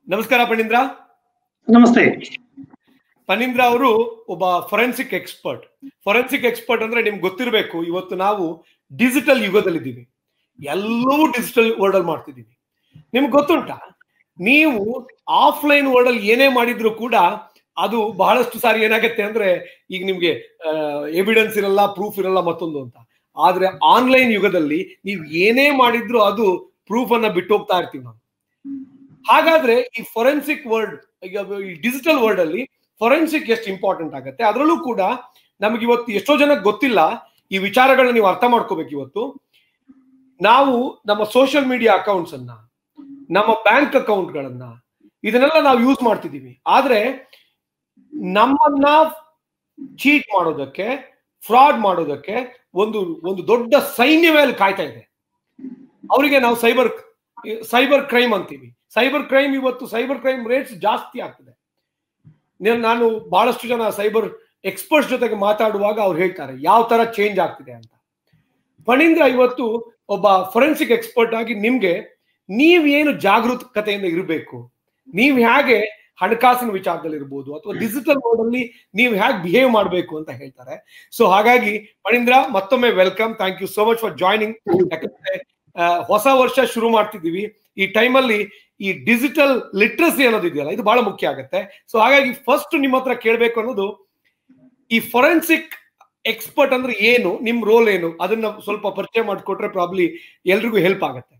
ನಮಸ್ಕಾರ ಪಣೀಂದ್ರ ನಮಸ್ತೆ ಪನೀಂದ್ರ ಅವರು ಒಬ್ಬ ಫೊರೆನ್ಸಿಕ್ ಎಕ್ಸ್ಪರ್ಟ್ ಫೊರೆನ್ಸಿಕ್ ಎಕ್ಸ್ಪರ್ಟ್ ಅಂದ್ರೆ ನಿಮ್ಗೆ ಗೊತ್ತಿರಬೇಕು ಇವತ್ತು ನಾವು ಡಿಜಿಟಲ್ ಯುಗದಲ್ಲಿದ್ದೀವಿ ಎಲ್ಲವೂ ಡಿಜಿಟಲ್ ವರ್ಲ್ಡ್ ಅಲ್ಲಿ ಮಾಡ್ತಿದ್ದೀವಿ ನಿಮ್ಗೆ ಗೊತ್ತುಂಟಾ ನೀವು ಆಫ್ಲೈನ್ ವರ್ಲ್ಡ್ ಅಲ್ಲಿ ಏನೇ ಮಾಡಿದ್ರು ಕೂಡ ಅದು ಬಹಳಷ್ಟು ಸಾರಿ ಏನಾಗತ್ತೆ ಅಂದ್ರೆ ಈಗ ನಿಮ್ಗೆ ಎವಿಡೆನ್ಸ್ ಇರಲ್ಲ ಪ್ರೂಫ್ ಇರಲ್ಲ ಮತ್ತೊಂದು ಅಂತ ಆದ್ರೆ ಆನ್ಲೈನ್ ಯುಗದಲ್ಲಿ ನೀವು ಏನೇ ಮಾಡಿದ್ರು ಅದು ಪ್ರೂಫ್ ಅನ್ನ ಬಿಟ್ಟು ಹೋಗ್ತಾ ಇರ್ತೀವಿ ನಾವು ಹಾಗಾದ್ರೆ ಈ ಫೊರೆನ್ಸಿಕ್ ವರ್ಲ್ಡ್ ಈಗ ಈ ಡಿಜಿಟಲ್ ವರ್ಲ್ಡ್ ಅಲ್ಲಿ ಫೊರೆನ್ಸಿಕ್ ಎಷ್ಟು ಇಂಪಾರ್ಟೆಂಟ್ ಆಗುತ್ತೆ ಅದರಲ್ಲೂ ಕೂಡ ನಮಗೆ ಇವತ್ತು ಎಷ್ಟೋ ಜನಕ್ಕೆ ಗೊತ್ತಿಲ್ಲ ಈ ವಿಚಾರಗಳನ್ನ ನೀವು ಅರ್ಥ ಮಾಡ್ಕೋಬೇಕು ಇವತ್ತು ನಾವು ನಮ್ಮ ಸೋಷಿಯಲ್ ಮೀಡಿಯಾ ಅಕೌಂಟ್ಸ್ ಅನ್ನ ನಮ್ಮ ಬ್ಯಾಂಕ್ ಅಕೌಂಟ್ಗಳನ್ನ ಇದನ್ನೆಲ್ಲ ನಾವು ಯೂಸ್ ಮಾಡ್ತಿದ್ದೀವಿ ಆದ್ರೆ ನಮ್ಮನ್ನ ಚೀಟ್ ಮಾಡೋದಕ್ಕೆ ಫ್ರಾಡ್ ಮಾಡೋದಕ್ಕೆ ಒಂದು ಒಂದು ದೊಡ್ಡ ಸೈನ್ಯವೇ ಅಲ್ಲಿ ಕಾಯ್ತಾ ಇದೆ ಅವರಿಗೆ ನಾವು ಸೈಬರ್ ಸೈಬರ್ ಕ್ರೈಮ್ ಅಂತೀವಿ ಸೈಬರ್ ಕ್ರೈಮ್ ಇವತ್ತು ಸೈಬರ್ ಕ್ರೈಮ್ ರೇಟ್ಸ್ ಜಾಸ್ತಿ ಆಗ್ತದೆ ನಾನು ಬಹಳಷ್ಟು ಜನ ಸೈಬರ್ ಎಕ್ಸ್ಪರ್ಟ್ಸ್ ಜೊತೆಗೆ ಮಾತಾಡುವಾಗ ಅವ್ರು ಹೇಳ್ತಾರೆ ಯಾವ ತರ ಚೇಂಜ್ ಆಗ್ತಿದೆ ಅಂತ ಫಣೀಂದ್ರ ಇವತ್ತು ಒಬ್ಬ ಫೊರೆನ್ಸಿಕ್ ಎಕ್ಸ್ಪರ್ಟ್ ಆಗಿ ನಿಮ್ಗೆ ನೀವೇನು ಜಾಗರೂಕತೆಯಿಂದ ಇರಬೇಕು ನೀವು ಹೇಗೆ ಹಣಕಾಸಿನ ವಿಚಾರದಲ್ಲಿ ಇರ್ಬೋದು ಅಥವಾ ಡಿಜಿಟಲ್ ವರ್ಲ್ಡ್ ಅಲ್ಲಿ ನೀವು ಹೇಗೆ ಬಿಹೇವ್ ಮಾಡಬೇಕು ಅಂತ ಹೇಳ್ತಾರೆ ಸೊ ಹಾಗಾಗಿ ಫಣೀಂದ್ರ ಮತ್ತೊಮ್ಮೆ welcome thank you so much for joining ಯಾಕಂದ್ರೆ ಹೊಸ ವರ್ಷ ಶುರು ಮಾಡ್ತಿದ್ದೀವಿ ಈ ಟೈಮಲ್ಲಿ ಈ ಡಿಜಿಟಲ್ ಲಿಟ್ರಸಿ ಅನ್ನೋದು ಇದೆಯಲ್ಲ ಇದು ಬಹಳ ಮುಖ್ಯ ಆಗುತ್ತೆ ಸೊ ಹಾಗಾಗಿ ಫಸ್ಟ್ ನಿಮ್ಮ ಹತ್ರ ಕೇಳಬೇಕು ಅನ್ನೋದು ಈ ಫೊರೆನ್ಸಿಕ್ ಎಕ್ಸ್ಪರ್ಟ್ ಅಂದ್ರೆ ಏನು ನಿಮ್ ರೋಲ್ ಏನು ಅದನ್ನ ಸ್ವಲ್ಪ ಪರಿಚಯ ಮಾಡಿಕೊಟ್ರೆ ಪ್ರಾಬ್ಲಿ ಎಲ್ರಿಗೂ ಹೆಲ್ಪ್ ಆಗುತ್ತೆ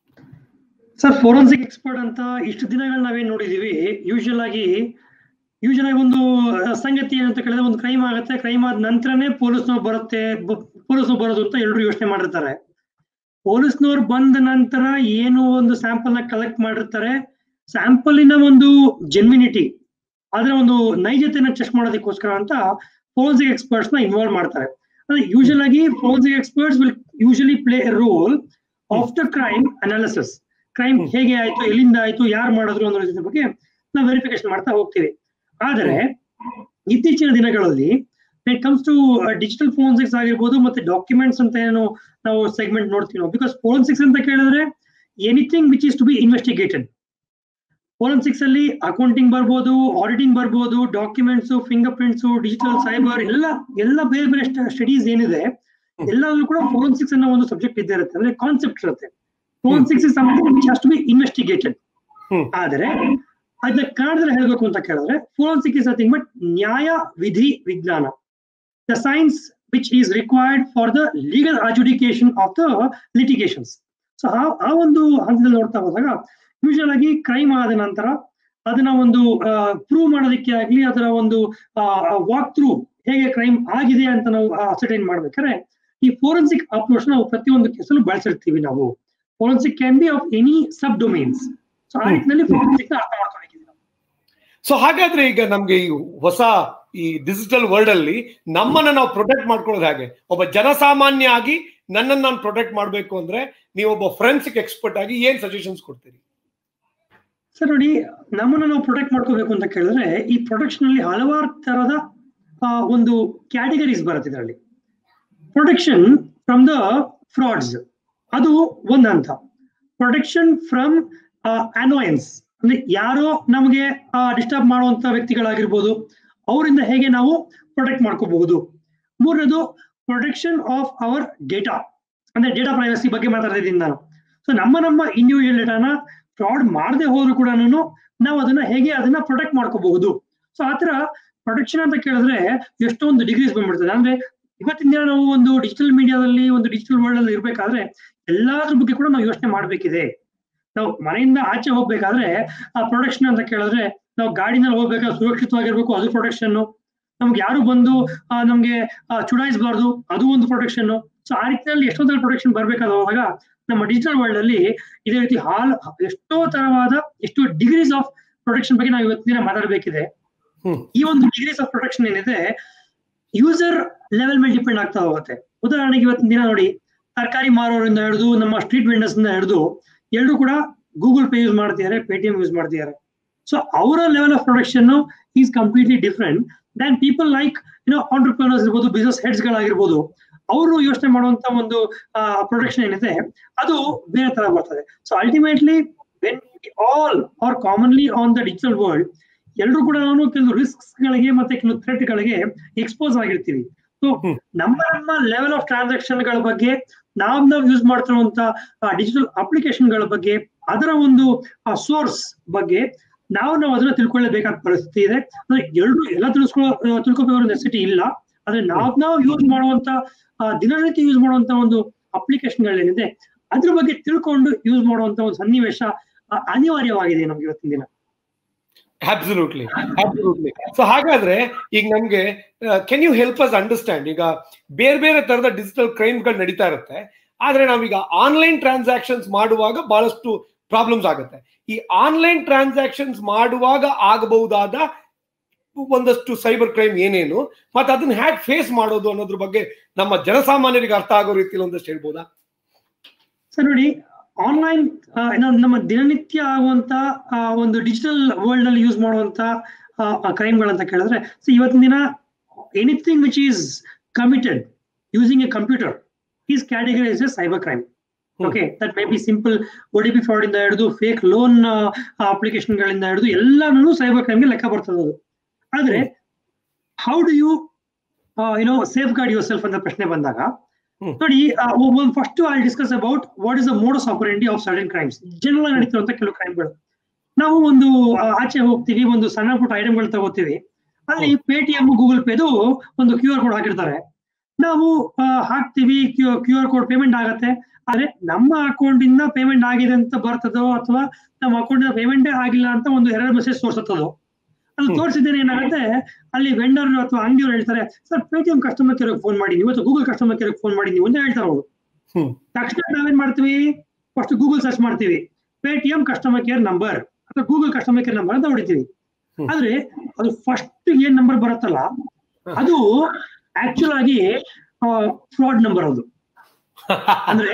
ಸರ್ ಫೋರೆನ್ಸಿಕ್ ಎಕ್ಸ್ಪರ್ಟ್ ಅಂತ ಇಷ್ಟು ದಿನಗಳು ನಾವೇನ್ ನೋಡಿದೀವಿ ಯೂಶಲ್ ಆಗಿ ಯೂಶಲ್ ಆಗಿ ಒಂದು ಸಂಗತಿ ಏನಂತ ಕೇಳಿದ್ರೆ ಒಂದು ಕ್ರೈಮ್ ಆಗುತ್ತೆ ಕ್ರೈಮ್ ಆದ ನಂತರನೇ ಪೊಲೀಸ್ನವ್ರು ಬರುತ್ತೆ ಪೊಲೀಸ್ನವ್ರು ಬರೋದು ಅಂತ ಎಲ್ಲರೂ ಯೋಚನೆ ಮಾಡಿರ್ತಾರೆ ಪೊಲೀಸ್ನವ್ರು ಬಂದ ನಂತರ ಏನು ಒಂದು ಸ್ಯಾಂಪಲ್ ನ ಕಲೆಕ್ಟ್ ಮಾಡಿರ್ತಾರೆ ಸ್ಯಾಂಪಲಿನ ಒಂದು ಜೆನ್ವಿನಿಟಿ ಅದರ ಒಂದು ನೈಜತೆನ ಚೆಕ್ ಮಾಡೋದಕ್ಕೋಸ್ಕರ ಅಂತ ಫೋರೆನ್ಸಿಕ್ ಎಕ್ಸ್ಪರ್ಟ್ಸ್ ನ ಇನ್ವಾಲ್ವ್ ಮಾಡ್ತಾರೆ ಅಂದ್ರೆ ಯೂಶಲ್ ಆಗಿ forensic experts will usually play a role of the crime analysis crime ಹೇಗೆ ಆಯ್ತು ಎಲ್ಲಿಂದ ಆಯ್ತು ಯಾರು ಮಾಡಿದ್ರು ಅನ್ನೋದ್ರ ಬಗ್ಗೆ ನಾವು ವೆರಿಫಿಕೇಶನ್ ಮಾಡ್ತಾ ಹೋಗ್ತೀವಿ ಆದರೆ ಇತ್ತೀಚಿನ ದಿನಗಳಲ್ಲಿ it comes to digital forensics ಆಗಿರ್ಬೋದು ಮತ್ತೆ ಡಾಕ್ಯುಮೆಂಟ್ಸ್ ಅಂತ ಏನು ನಾವು ಸೆಗ್ಮೆಂಟ್ ನೋಡ್ತೀವಿ ನಾವು ಬಿಕಾಸ್ ಫೋನ್ಸಿಕ್ಸ್ ಅಂತ ಕೇಳಿದ್ರೆ anything which is to be investigated forensics ಅಲ್ಲಿ ಅಕೌಂಟಿಂಗ್ ಬರ್ಬೋದು ಆಡಿಟಿಂಗ್ ಬರ್ಬೋದು documents fingerprints digital cyber ಎಲ್ಲ ಎಲ್ಲ ಬೇರೆ ಬೇರೆ ಸ್ಟಡೀಸ್ ಏನಿದೆ ಎಲ್ಲದೂ ಕೂಡ ಫೋರೆನ್ಸಿಕ್ಸ್ ಅನ್ನೋ ಒಂದು ಸಬ್ಜೆಕ್ಟ್ ಇದ್ದೇ ಇರುತ್ತೆ ಅಂದ್ರೆ ಕಾನ್ಸೆಪ್ಟ್ ಇರುತ್ತೆ forensics is something which has to be investigated ಆದರೆ ಅದನ್ನ ಕನ್ನಡದಲ್ಲಿ ಹೇಳಬೇಕು ಅಂತ ಕೇಳಿದ್ರೆ ಫೋರೆನ್ಸಿಕ್ ಇಸ್ ನಥಿಂಗ್ ಬಟ್ ನ್ಯಾಯ ವಿಧಿ ವಿಜ್ಞಾನ the science which is required for the legal adjudication of the litigations so ಆ ಒಂದು ಹಂತದಲ್ಲಿ ನೋಡ್ತಾ ಹೋದಾಗ ಯೂಶಲ್ ಆಗಿ ಕ್ರೈಮ್ ಆದ ನಂತರ ಅದನ್ನ ಒಂದು ಪ್ರೂವ್ ಮಾಡೋದಕ್ಕೆ ಆಗ್ಲಿ ಅದರ ಒಂದು ವಾಕ್ ಥ್ರೂ ಹೇಗೆ ಕ್ರೈಮ್ ಆಗಿದೆ ಅಂತ ನಾವು ಅಸರ್ಟೈನ್ ಮಾಡ್ಬೇಕಾದ್ರೆ ಈ ಫೋರೆನ್ಸಿಕ್ ಅಪ್ರೋಚ್ ನಾವು ಪ್ರತಿಯೊಂದು ಕೇಸಲ್ಲೂ ಬಳಸಿರ್ತೀವಿ ನಾವು forensic can be of any sub domains so ಆ ನಿಟ್ಟಿನಲ್ಲಿ ಫೋರೆನ್ಸಿಕ್ ಅರ್ಥ ಮಾಡ್ಕೊಂಡಿದ್ದೀವಿ ಸೊ ಹಾಗಾದ್ರೆ ಈಗ ನಮ್ಗೆ ಈ ಹೊಸ ಈ ಡಿಜಿಟಲ್ ವರ್ಲ್ಡ್ ಅಲ್ಲಿ ನಮ್ಮನ್ನ ನಾವು ಪ್ರೊಟೆಕ್ಟ್ ಮಾಡ್ಕೊಳ್ಳೋದು ಹಾಗೆ ಒಬ್ಬ ಜನಸಾಮಾನ್ಯ ಆಗಿ ನನ್ನನ್ನು ನಾನು ಪ್ರೊಟೆಕ್ಟ್ ಮಾಡಬೇಕು ಅಂದ್ರೆ ನೀವು ಒಬ್ಬ ಫೊರೆನ್ಸಿಕ್ ಎಕ್ಸ್ಪರ್ಟ್ ಆಗಿ ಏನ್ ಸಜೆಷನ್ಸ್ ಕೊಡ್ತೀರಿ ಸರ್ ನೋಡಿ ನಮ್ಮನ್ನ ನಾವು ಪ್ರೊಟೆಕ್ಟ್ ಮಾಡ್ಕೋಬೇಕು ಅಂತ ಕೇಳಿದ್ರೆ ಈ ಪ್ರೊಟೆಕ್ಷನ್ ಅಲ್ಲಿ ಹಲವಾರು ತರದ ಒಂದು ಕ್ಯಾಟಗರೀಸ್ ಬರುತ್ತೆ ಇದರಲ್ಲಿ ಪ್ರೊಟೆಕ್ಷನ್ ಫ್ರಮ್ ದ ಫ್ರಾಡ್ಸ್ ಅದು ಒಂದು ಹಂತ ಪ್ರೊಟೆಕ್ಷನ್ ಫ್ರಮ್ ಅನೋಯನ್ಸ್ ಅಂದ್ರೆ ಯಾರೋ ನಮಗೆ ಡಿಸ್ಟರ್ಬ್ ಮಾಡುವಂತ ವ್ಯಕ್ತಿಗಳಾಗಿರ್ಬೋದು ಅವರಿಂದ ಹೇಗೆ ನಾವು ಪ್ರೊಟೆಕ್ಟ್ ಮಾಡ್ಕೋಬಹುದು ಮೂರನೇದು ಪ್ರೊಟೆಕ್ಷನ್ ಆಫ್ ಅವರ್ ಡೇಟಾ ಅಂದ್ರೆ ಡೇಟಾ ಪ್ರೈವಸಿ ಬಗ್ಗೆ ಮಾತಾಡ್ತಾ ಇದ್ದೀನಿ ನಾನು ಸೊ ನಮ್ಮ ನಮ್ಮ ಇಂಡಿವಿಜುವಲ್ ಡೇಟಾನ ಫ್ರಾಡ್ ಮಾಡದೆ ಹೋದ್ರು ಕೂಡ ನಾವು ಅದನ್ನ ಹೇಗೆ ಅದನ್ನ ಪ್ರೊಟೆಕ್ಟ್ ಮಾಡ್ಕೋಬಹುದು ಸೊ ಆತರ ಪ್ರೊಟೆಕ್ಷನ್ ಅಂತ ಕೇಳಿದ್ರೆ ಎಷ್ಟೊಂದು ಡಿಗ್ರೀಸ್ ಬಂದ್ಬಿಡ್ತದೆ ಅಂದ್ರೆ ಇವತ್ತಿನ ದಿನ ನಾವು ಒಂದು ಡಿಜಿಟಲ್ ಮೀಡಿಯಾದಲ್ಲಿ ಒಂದು ಡಿಜಿಟಲ್ ವರ್ಲ್ಡ್ ಅಲ್ಲಿ ಇರ್ಬೇಕಾದ್ರೆ ಎಲ್ಲಾದ್ರ ಬಗ್ಗೆ ಕೂಡ ನಾವು ಯೋಚನೆ ಮಾಡ್ಬೇಕಿದೆ ನಾವು ಮನೆಯಿಂದ ಆಚೆ ಹೋಗ್ಬೇಕಾದ್ರೆ ಆ ಪ್ರೊಟೆಕ್ಷನ್ ಅಂತ ಕೇಳಿದ್ರೆ ನಾವು ಗಾಡಿನಲ್ಲಿ ಹೋಗ್ಬೇಕಾದ್ರೆ ಸುರಕ್ಷಿತವಾಗಿರ್ಬೇಕು ಅದು ಪ್ರೊಟೆಕ್ಷನ್ ನಮ್ಗೆ ಯಾರು ಬಂದು ನಮ್ಗೆ ಚುಡಾಯಿಸಬಾರ್ದು ಅದು ಒಂದು ಪ್ರೊಟೆಕ್ಷನ್ ಸೊ ಆ ರೀತಿಯಲ್ಲಿ ಎಷ್ಟೊಂದು ಪ್ರೊಟೆಕ್ಷನ್ ಬರ್ಬೇಕಾದಾಗ ನಮ್ಮ ಡಿಜಿಟಲ್ ವರ್ಲ್ಡ್ ಅಲ್ಲಿ ಇದೇ ರೀತಿ ಹಾಲ್ ಎಷ್ಟೋ ತರವಾದ ಎಷ್ಟು ಡಿಗ್ರೀಸ್ ಆಫ್ ಪ್ರೊಟೆಕ್ಷನ್ ಬಗ್ಗೆ ನಾವು ಇವತ್ತಿನ ದಿನ ಮಾತಾಡಬೇಕಿದೆ ಈ ಒಂದು ಡಿಗ್ರೀಸ್ ಆಫ್ ಪ್ರೊಟೆಕ್ಷನ್ ಏನಿದೆ ಯೂಸರ್ ಲೆವೆಲ್ ಮೇಲೆ ಡಿಪೆಂಡ್ ಆಗ್ತಾ ಹೋಗುತ್ತೆ ಉದಾಹರಣೆಗೆ ಇವತ್ತಿನ ದಿನ ನೋಡಿ ತರಕಾರಿ ಮಾರೋರಿಂದ ಹಿಡಿದು ನಮ್ಮ ಸ್ಟ್ರೀಟ್ ವೆಂಡರ್ಸ್ ಇಂದ ಹಿಡಿದು ಎಲ್ಲರೂ ಕೂಡ ಗೂಗಲ್ ಪೇ ಯೂಸ್ ಮಾಡ್ತಿದ್ದಾರೆ ಪೇಟಿಎಂ ಯೂಸ್ ಮಾಡ್ತಿದ್ದಾರೆ ಸೊ ಅವರ level of protection is completely different than people like you know entrepreneurs ಇರ್ಬೋದು ಬಿಸ್ನೆಸ್ ಹೆಡ್ಸ್ ಗಳಾಗಿರ್ಬೋದು ಅವರು ಯೋಚನೆ ಮಾಡುವಂತ ಒಂದು ಪ್ರೊಟೆಕ್ಷನ್ ಏನಿದೆ ಅದು ಬೇರೆ ತರ ಬರ್ತದೆ so ultimately when all are commonly on the digital world ಎಲ್ಲರೂ ಕೂಡ ನಾವು ಕೆಲವು ರಿಸ್ಕ್ಸ್ ಗಳಿಗೆ ಮತ್ತೆ ಕೆಲವು ಥ್ರೆಟ್ ಗಳಿಗೆ ಎಕ್ಸ್ಪೋಸ್ ಆಗಿರ್ತೀವಿ ಸೊ ಹ್ಮ್. ನಮ್ಮ ನಮ್ಮ ಲೆವೆಲ್ ಆಫ್ ಟ್ರಾನ್ಸಾಕ್ಷನ್ ಗಳ ಬಗ್ಗೆ ನಾವ್ ನಾವ್ ಯೂಸ್ ಮಾಡ್ತಿರುವಂತ ಡಿಜಿಟಲ್ ಅಪ್ಲಿಕೇಶನ್ ಗಳ ಬಗ್ಗೆ ಅದರ ಒಂದು ಸೋರ್ಸ್ ಬಗ್ಗೆ ನಾವು ನಾವು ಅದನ್ನ ತಿಳ್ಕೊಳ್ಳೇಬೇಕಾದ ಪರಿಸ್ಥಿತಿ ಇದೆ ಅಂದ್ರೆ ಎರಡು ಎಲ್ಲ ತಿಳ್ಸ್ಕೊಳ್ಳೋ ಆ, ತಿಳ್ಕೊಬೇಕಾದ ನೆಸಿಟಿ ಇಲ್ಲ ಆದ್ರೆ ನಾವ್ ನಾವು ಯೂಸ್ ಮಾಡುವಂತ ಆ, ದಿನನಿತ್ಯ ಯೂಸ್ ಮಾಡುವಂತ ಒಂದು ಅಪ್ಲಿಕೇಶನ್ ಗಳೇನಿದೆ ಅದ್ರ ಬಗ್ಗೆ ತಿಳ್ಕೊಂಡು ಯೂಸ್ ಮಾಡುವಂತ ಒಂದು ಸನ್ನಿವೇಶ ಆ, ಅನಿವಾರ್ಯವಾಗಿದೆ ನಮ್ಗೆ ಇವತ್ತಿನ ದಿನ ಅಬ್ಸಲ್ಯೂಟ್ಲಿ ಅಬ್ಸಲ್ಯೂಟ್ಲಿ ಸೊ ಹಾಗಾದ್ರೆ ಈಗ ನಮ್ಗೆ can you help us understand ಈಗ ಬೇರೆ ಬೇರೆ ತರದ ಡಿಜಿಟಲ್ ಕ್ರೈಮ್ಗಳು ನಡೀತಾ ಇರುತ್ತೆ ಆದ್ರೆ ನಾವೀಗ ಆನ್ಲೈನ್ ಟ್ರಾನ್ಸಾಕ್ಷನ್ಸ್ ಮಾಡುವಾಗ ಬಹಳಷ್ಟು ಪ್ರಾಬ್ಲಮ್ಸ್ ಆಗುತ್ತೆ ಈ ಆನ್ಲೈನ್ ಟ್ರಾನ್ಸಾಕ್ಷನ್ಸ್ ಮಾಡುವಾಗ ಆಗಬಹುದಾದ ಒಂದಷ್ಟು ಸೈಬರ್ ಕ್ರೈಮ್ ಏನೇನು ಮತ್ತೆ ಅದನ್ನ ಹ್ಯಾಕ್ ಫೇಸ್ ಮಾಡೋದು ಅನ್ನೋದ್ರ ಬಗ್ಗೆ ನಮ್ಮ ಜನಸಾಮಾನ್ಯರಿಗೆ ಅರ್ಥ ಆಗೋ ರೀತಿಯಲ್ಲಿ ಒಂದಷ್ಟು ಹೇಳ್ಬೋದಾ ಸರ್ ನೋಡಿ ಆನ್ಲೈನ್ ನಮ್ಮ ದಿನನಿತ್ಯ ಆಗುವಂತ ಆ, ಒಂದು ಡಿಜಿಟಲ್ ವರ್ಲ್ಡ್ ನಲ್ಲಿ ಯೂಸ್ ಮಾಡುವಂತ ಕ್ರೈಮ್ಗಳಂತ ಕೇಳಿದ್ರೆ ಸೊ ಇವತ್ತಿನ ದಿನ anything which is committed using a computer is categorize a cyber crime hmm. Okay that may be simple O T P fraud ಇಂದ ಹಿಡಿದು ಫೇಕ್ ಲೋನ್ ಅಪ್ಲಿಕೇಶನ್ ಗಳಿಂದ ಹಿಡಿದು ಎಲ್ಲಾನು ಸೈಬರ್ ಕ್ರೈಮ್ಗೆ ಲೆಕ್ಕ ಬರ್ತದೆ ಅದು ಆದ್ರೆ how do you you know safeguard yourself ಅಂತ ಪ್ರಶ್ನೆ ಬಂದಾಗ ಹ್ಮ್. ನೋಡಿ first I discuss about what is the modus operandi of certain crimes general ನಡೀತಿರುವಂತ ಕೆಲವು ಕ್ರೈಮ್ಗಳು ನಾವು ಒಂದು ಆ, ಆಚೆ ಹೋಗ್ತೀವಿ ಒಂದು ಸಣ್ಣ ಪುಟ್ಟ ಐಟಮ್ಗಳು ತಗೋತೀವಿ ಅಲ್ಲಿ ಪೇಟಿಎಂ ಗೂಗಲ್ ಪೇದು ಒಂದು ಕ್ಯೂ ಆರ್ ಕೋಡ್ ಹಾಕಿರ್ತಾರೆ ನಾವು ಆ, ಹಾಕ್ತಿವಿ ಕ್ಯೂ ಆರ್ ಕೋಡ್ ಪೇಮೆಂಟ್ ಆಗತ್ತೆ ಆದ್ರೆ ನಮ್ಮ ಅಕೌಂಟ್ ಇಂದ ಪೇಮೆಂಟ್ ಆಗಿದೆ ಅಂತ ಬರ್ತದೋ ಅಥವಾ ನಮ್ಮ ಅಕೌಂಟ್ ಇಂದ ಪೇಮೆಂಟೇ ಆಗಿಲ್ಲ ಅಂತ ಒಂದು ಎರಡು ಮೆಸೇಜ್ ತೋರಿಸುತ್ತದೋ ಅದು ಹ್ಮ್. ತೋರಿಸಿದ್ದೇನೆ ಏನಾಗುತ್ತೆ ಅಲ್ಲಿ ವೆಂಡರ್ ಅಥವಾ ಅಂಗಡಿಯವರು ಹೇಳ್ತಾರೆ sir Paytm customer care phone ಮಾಡಿ ನೀವು ಅಥವಾ ಗೂಗಲ್ ಕಸ್ಟಮರ್ ಕೇರ್ ಫೋನ್ ಮಾಡಿ ನೀವು ಅಂತ ಹೇಳ್ತಾರೆ ಅವರು ಹ್ಮ್. ತಕ್ಷಣ ನಾವೇನ್ ಮಾಡ್ತೀವಿ ಫಸ್ಟ್ ಗೂಗಲ್ ಸರ್ಚ್ ಮಾಡ್ತೀವಿ ಪೇಟಿಎಂ ಕಸ್ಟಮರ್ ಕೇರ್ ನಂಬರ್ ಅಥವಾ ಗೂಗಲ್ ಕಸ್ಟಮರ್ ಕೇರ್ ನಂಬರ್ ಅಂತ ಹೊಡಿತೀವಿ ಹ್ಮ್. ಆದ್ರೆ ಅದು ಫಸ್ಟ್ ಏನ್ ನಂಬರ್ ಬರುತ್ತಲ್ಲ ಅದು ಆಕ್ಚುಲ್ ಆಗಿ ಫ್ರಾಡ್ ನಂಬರ್ ಅದು ಅಂದ್ರೆ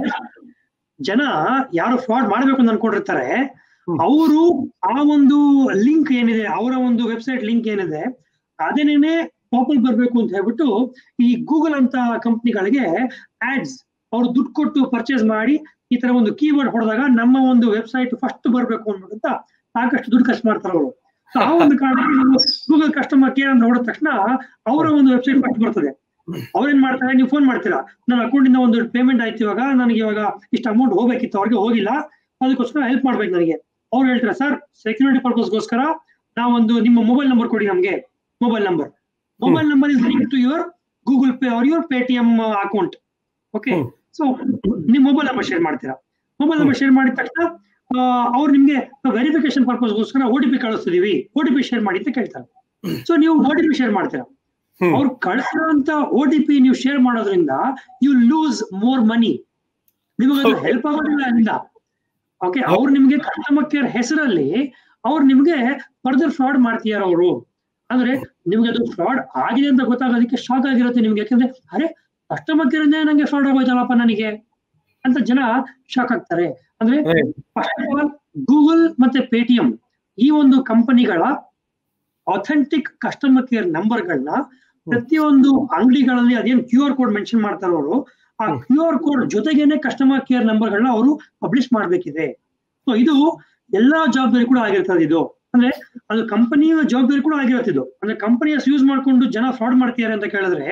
ಜನ ಯಾರು ಫ್ರಾಡ್ ಮಾಡ್ಬೇಕು ಅಂತ ಅನ್ಕೊಂಡಿರ್ತಾರೆ ಹ್ಮ್. ಅವರು ಆ ಒಂದು ಲಿಂಕ್ ಏನಿದೆ ಅವರ ಒಂದು ವೆಬ್ಸೈಟ್ ಲಿಂಕ್ ಏನಿದೆ ಅದೇನೇನೆ ಪಾಪಲ್ ಬರ್ಬೇಕು ಅಂತ ಹೇಳ್ಬಿಟ್ಟು ಈ ಗೂಗಲ್ ಅಂತ ಕಂಪ್ನಿಗಳಿಗೆ ಆಡ್ಸ್ ಅವ್ರು ದುಡ್ಡು ಕೊಟ್ಟು ಪರ್ಚೇಸ್ ಮಾಡಿ ಈ ತರ ಒಂದು ಕೀವರ್ಡ್ ಹೊಡೆದಾಗ ನಮ್ಮ ಒಂದು ವೆಬ್ಸೈಟ್ ಫಸ್ಟ್ ಬರ್ಬೇಕು ಅಂದ್ಬಿಟ್ಟು ಅಂತ ಸಾಕಷ್ಟು ದುಡ್ಡು ಖರ್ಚು ಮಾಡ್ತಾರೆ ಅವರು ಆ ಒಂದು ಕಾರಣಕ್ಕೆ ನೀವು ಗೂಗಲ್ ಕಸ್ಟಮರ್ ಕೇರ್ ಅಂತ ಹೊಡೆದ ತಕ್ಷಣ ಅವರ ಒಂದು ವೆಬ್ಸೈಟ್ ಫಸ್ಟ್ ಬರ್ತದೆ ಅವ್ರೇನ್ ಮಾಡ್ತಾರೆ ನೀವು ಫೋನ್ ಮಾಡ್ತೀರಾ ನನ್ನ ಅಕೌಂಟ್ ಇಂದ ಒಂದು ಪೇಮೆಂಟ್ ಆಯ್ತು ಇವಾಗ ನನಗೆ ಇವಾಗ ಇಷ್ಟು ಅಮೌಂಟ್ ಹೋಗ್ಬೇಕಿತ್ತು ಅವ್ರಿಗೆ ಹೋಗಿಲ್ಲ ಅದಕ್ಕೋಸ್ಕರ ಹೆಲ್ಪ್ ಮಾಡ್ಬೇಕು ನನಗೆ ಅವ್ರು ಹೇಳ್ತಾರೆ ಸರ್ ಸೆಕ್ಯೂರಿಟಿ ಪರ್ಪಸ್ಗೋಸ್ಕರ ನಾವೊಂದು ನಿಮ್ಮ ಮೊಬೈಲ್ ನಂಬರ್ ಕೊಡಿ ನಮಗೆ mobile number mobile number is link to your Google pay or your Paytm account okay hmm. So ನಿಮ್ ಮೊಬೈಲ್ ನಂಬರ್ ಶೇರ್ ಮಾಡ್ತೀರಾ ಮೊಬೈಲ್ ನಂಬರ್ ಶೇರ್ ಮಾಡಿದ ತಕ್ಷಣ ಅವ್ರು ನಿಮ್ಗೆ ವೆರಿಫಿಕೇಶನ್ ಪರ್ಪಸ್ಗೋಸ್ಕರ ಓ ಟಿ ಪಿ ಕಳಿಸ್ತಿದೀವಿ ಓ ಟಿ ಪಿ ಶೇರ್ ಮಾಡಿ ಅಂತ ಕೇಳ್ತಾರೆ ಸೊ ನೀವು ಓ ಟಿ ಪಿ ಶೇರ್ ಮಾಡ್ತೀರಾ ಹ್ಮ್. ಅವ್ರು ಕಳಿಸಿರುವಂತ ಓ ಟಿ ಪಿ ನೀವು ಶೇರ್ ಮಾಡೋದ್ರಿಂದ ಯು ಲೂಸ್ ಮೋರ್ ಮನಿ ನಿಮಗೆ Okay. ಹೆಲ್ಪ್ ಆಗೋದಿಲ್ಲ ಅಲ್ಲಿಂದ ಓಕೆ ಅವ್ರು ನಿಮ್ಗೆ ಕಸ್ಟಮರ್ ಕೇರ್ ಹೆಸರಲ್ಲಿ ಅವ್ರು ನಿಮ್ಗೆ ಫರ್ದರ್ ಫ್ರಾಡ್ ಮಾಡ್ತೀಯಾರ ಅವರು ಅಂದ್ರೆ ನಿಮ್ಗೆ ಅದು ಫ್ರಾಡ್ ಆಗಿದೆ ಅಂತ ಗೊತ್ತಾಗೋದಕ್ಕೆ ಶಾಕ್ ಆಗಿರುತ್ತೆ ನಿಮ್ಗೆ ಯಾಕಂದ್ರೆ ಅರೆ ಕಸ್ಟಮರ್ ಕೇರ್ ಇಂದ ನಂಗೆ ಫ್ರಾಡ್ ಆಗೋಯ್ತಲ್ಲಪ್ಪ ನನಗೆ ಅಂತ ಜನ ಶಾಕ್ ಆಗ್ತಾರೆ ಅಂದ್ರೆ Right. First of all Google ಮತ್ತೆ ಪೇಟಿಎಂ ಈ ಒಂದು ಕಂಪನಿಗಳ ಅಥೆಂಟಿಕ್ ಕಸ್ಟಮರ್ ಕೇರ್ ನಂಬರ್ಗಳನ್ನ ಪ್ರತಿಯೊಂದು ಅಂಗಡಿಗಳಲ್ಲಿ ಅದೇನು ಕ್ಯೂ ಆರ್ ಕೋಡ್ ಮೆನ್ಷನ್ ಮಾಡ್ತಾರೆ ಅವರು ಆ ಹ್ಮ್. ಕ್ಯೂ ಆರ್ ಕೋಡ್ ಜೊತೆಗೇನೆ ಕಸ್ಟಮರ್ ಕೇರ್ ನಂಬರ್ಗಳನ್ನ ಅವರು ಪಬ್ಲಿಷ್ ಮಾಡ್ಬೇಕಿದೆ ಸೊ ಇದು ಎಲ್ಲಾ ಜವಾಬ್ದಾರಿ ಕೂಡ ಆಗಿರ್ತದೆ ಇದು ಅಂದ್ರೆ ಅದು ಕಂಪನಿಯ ಜವಾಬ್ದಾರಿ ಕೂಡ ಆಗಿರುತ್ತೆ ಇದು ಅಂದ್ರೆ ಕಂಪನಿಯ ಯೂಸ್ ಮಾಡ್ಕೊಂಡು ಜನ ಫ್ರಾಡ್ ಮಾಡ್ತಿದ್ದಾರೆ ಅಂತ ಕೇಳಿದ್ರೆ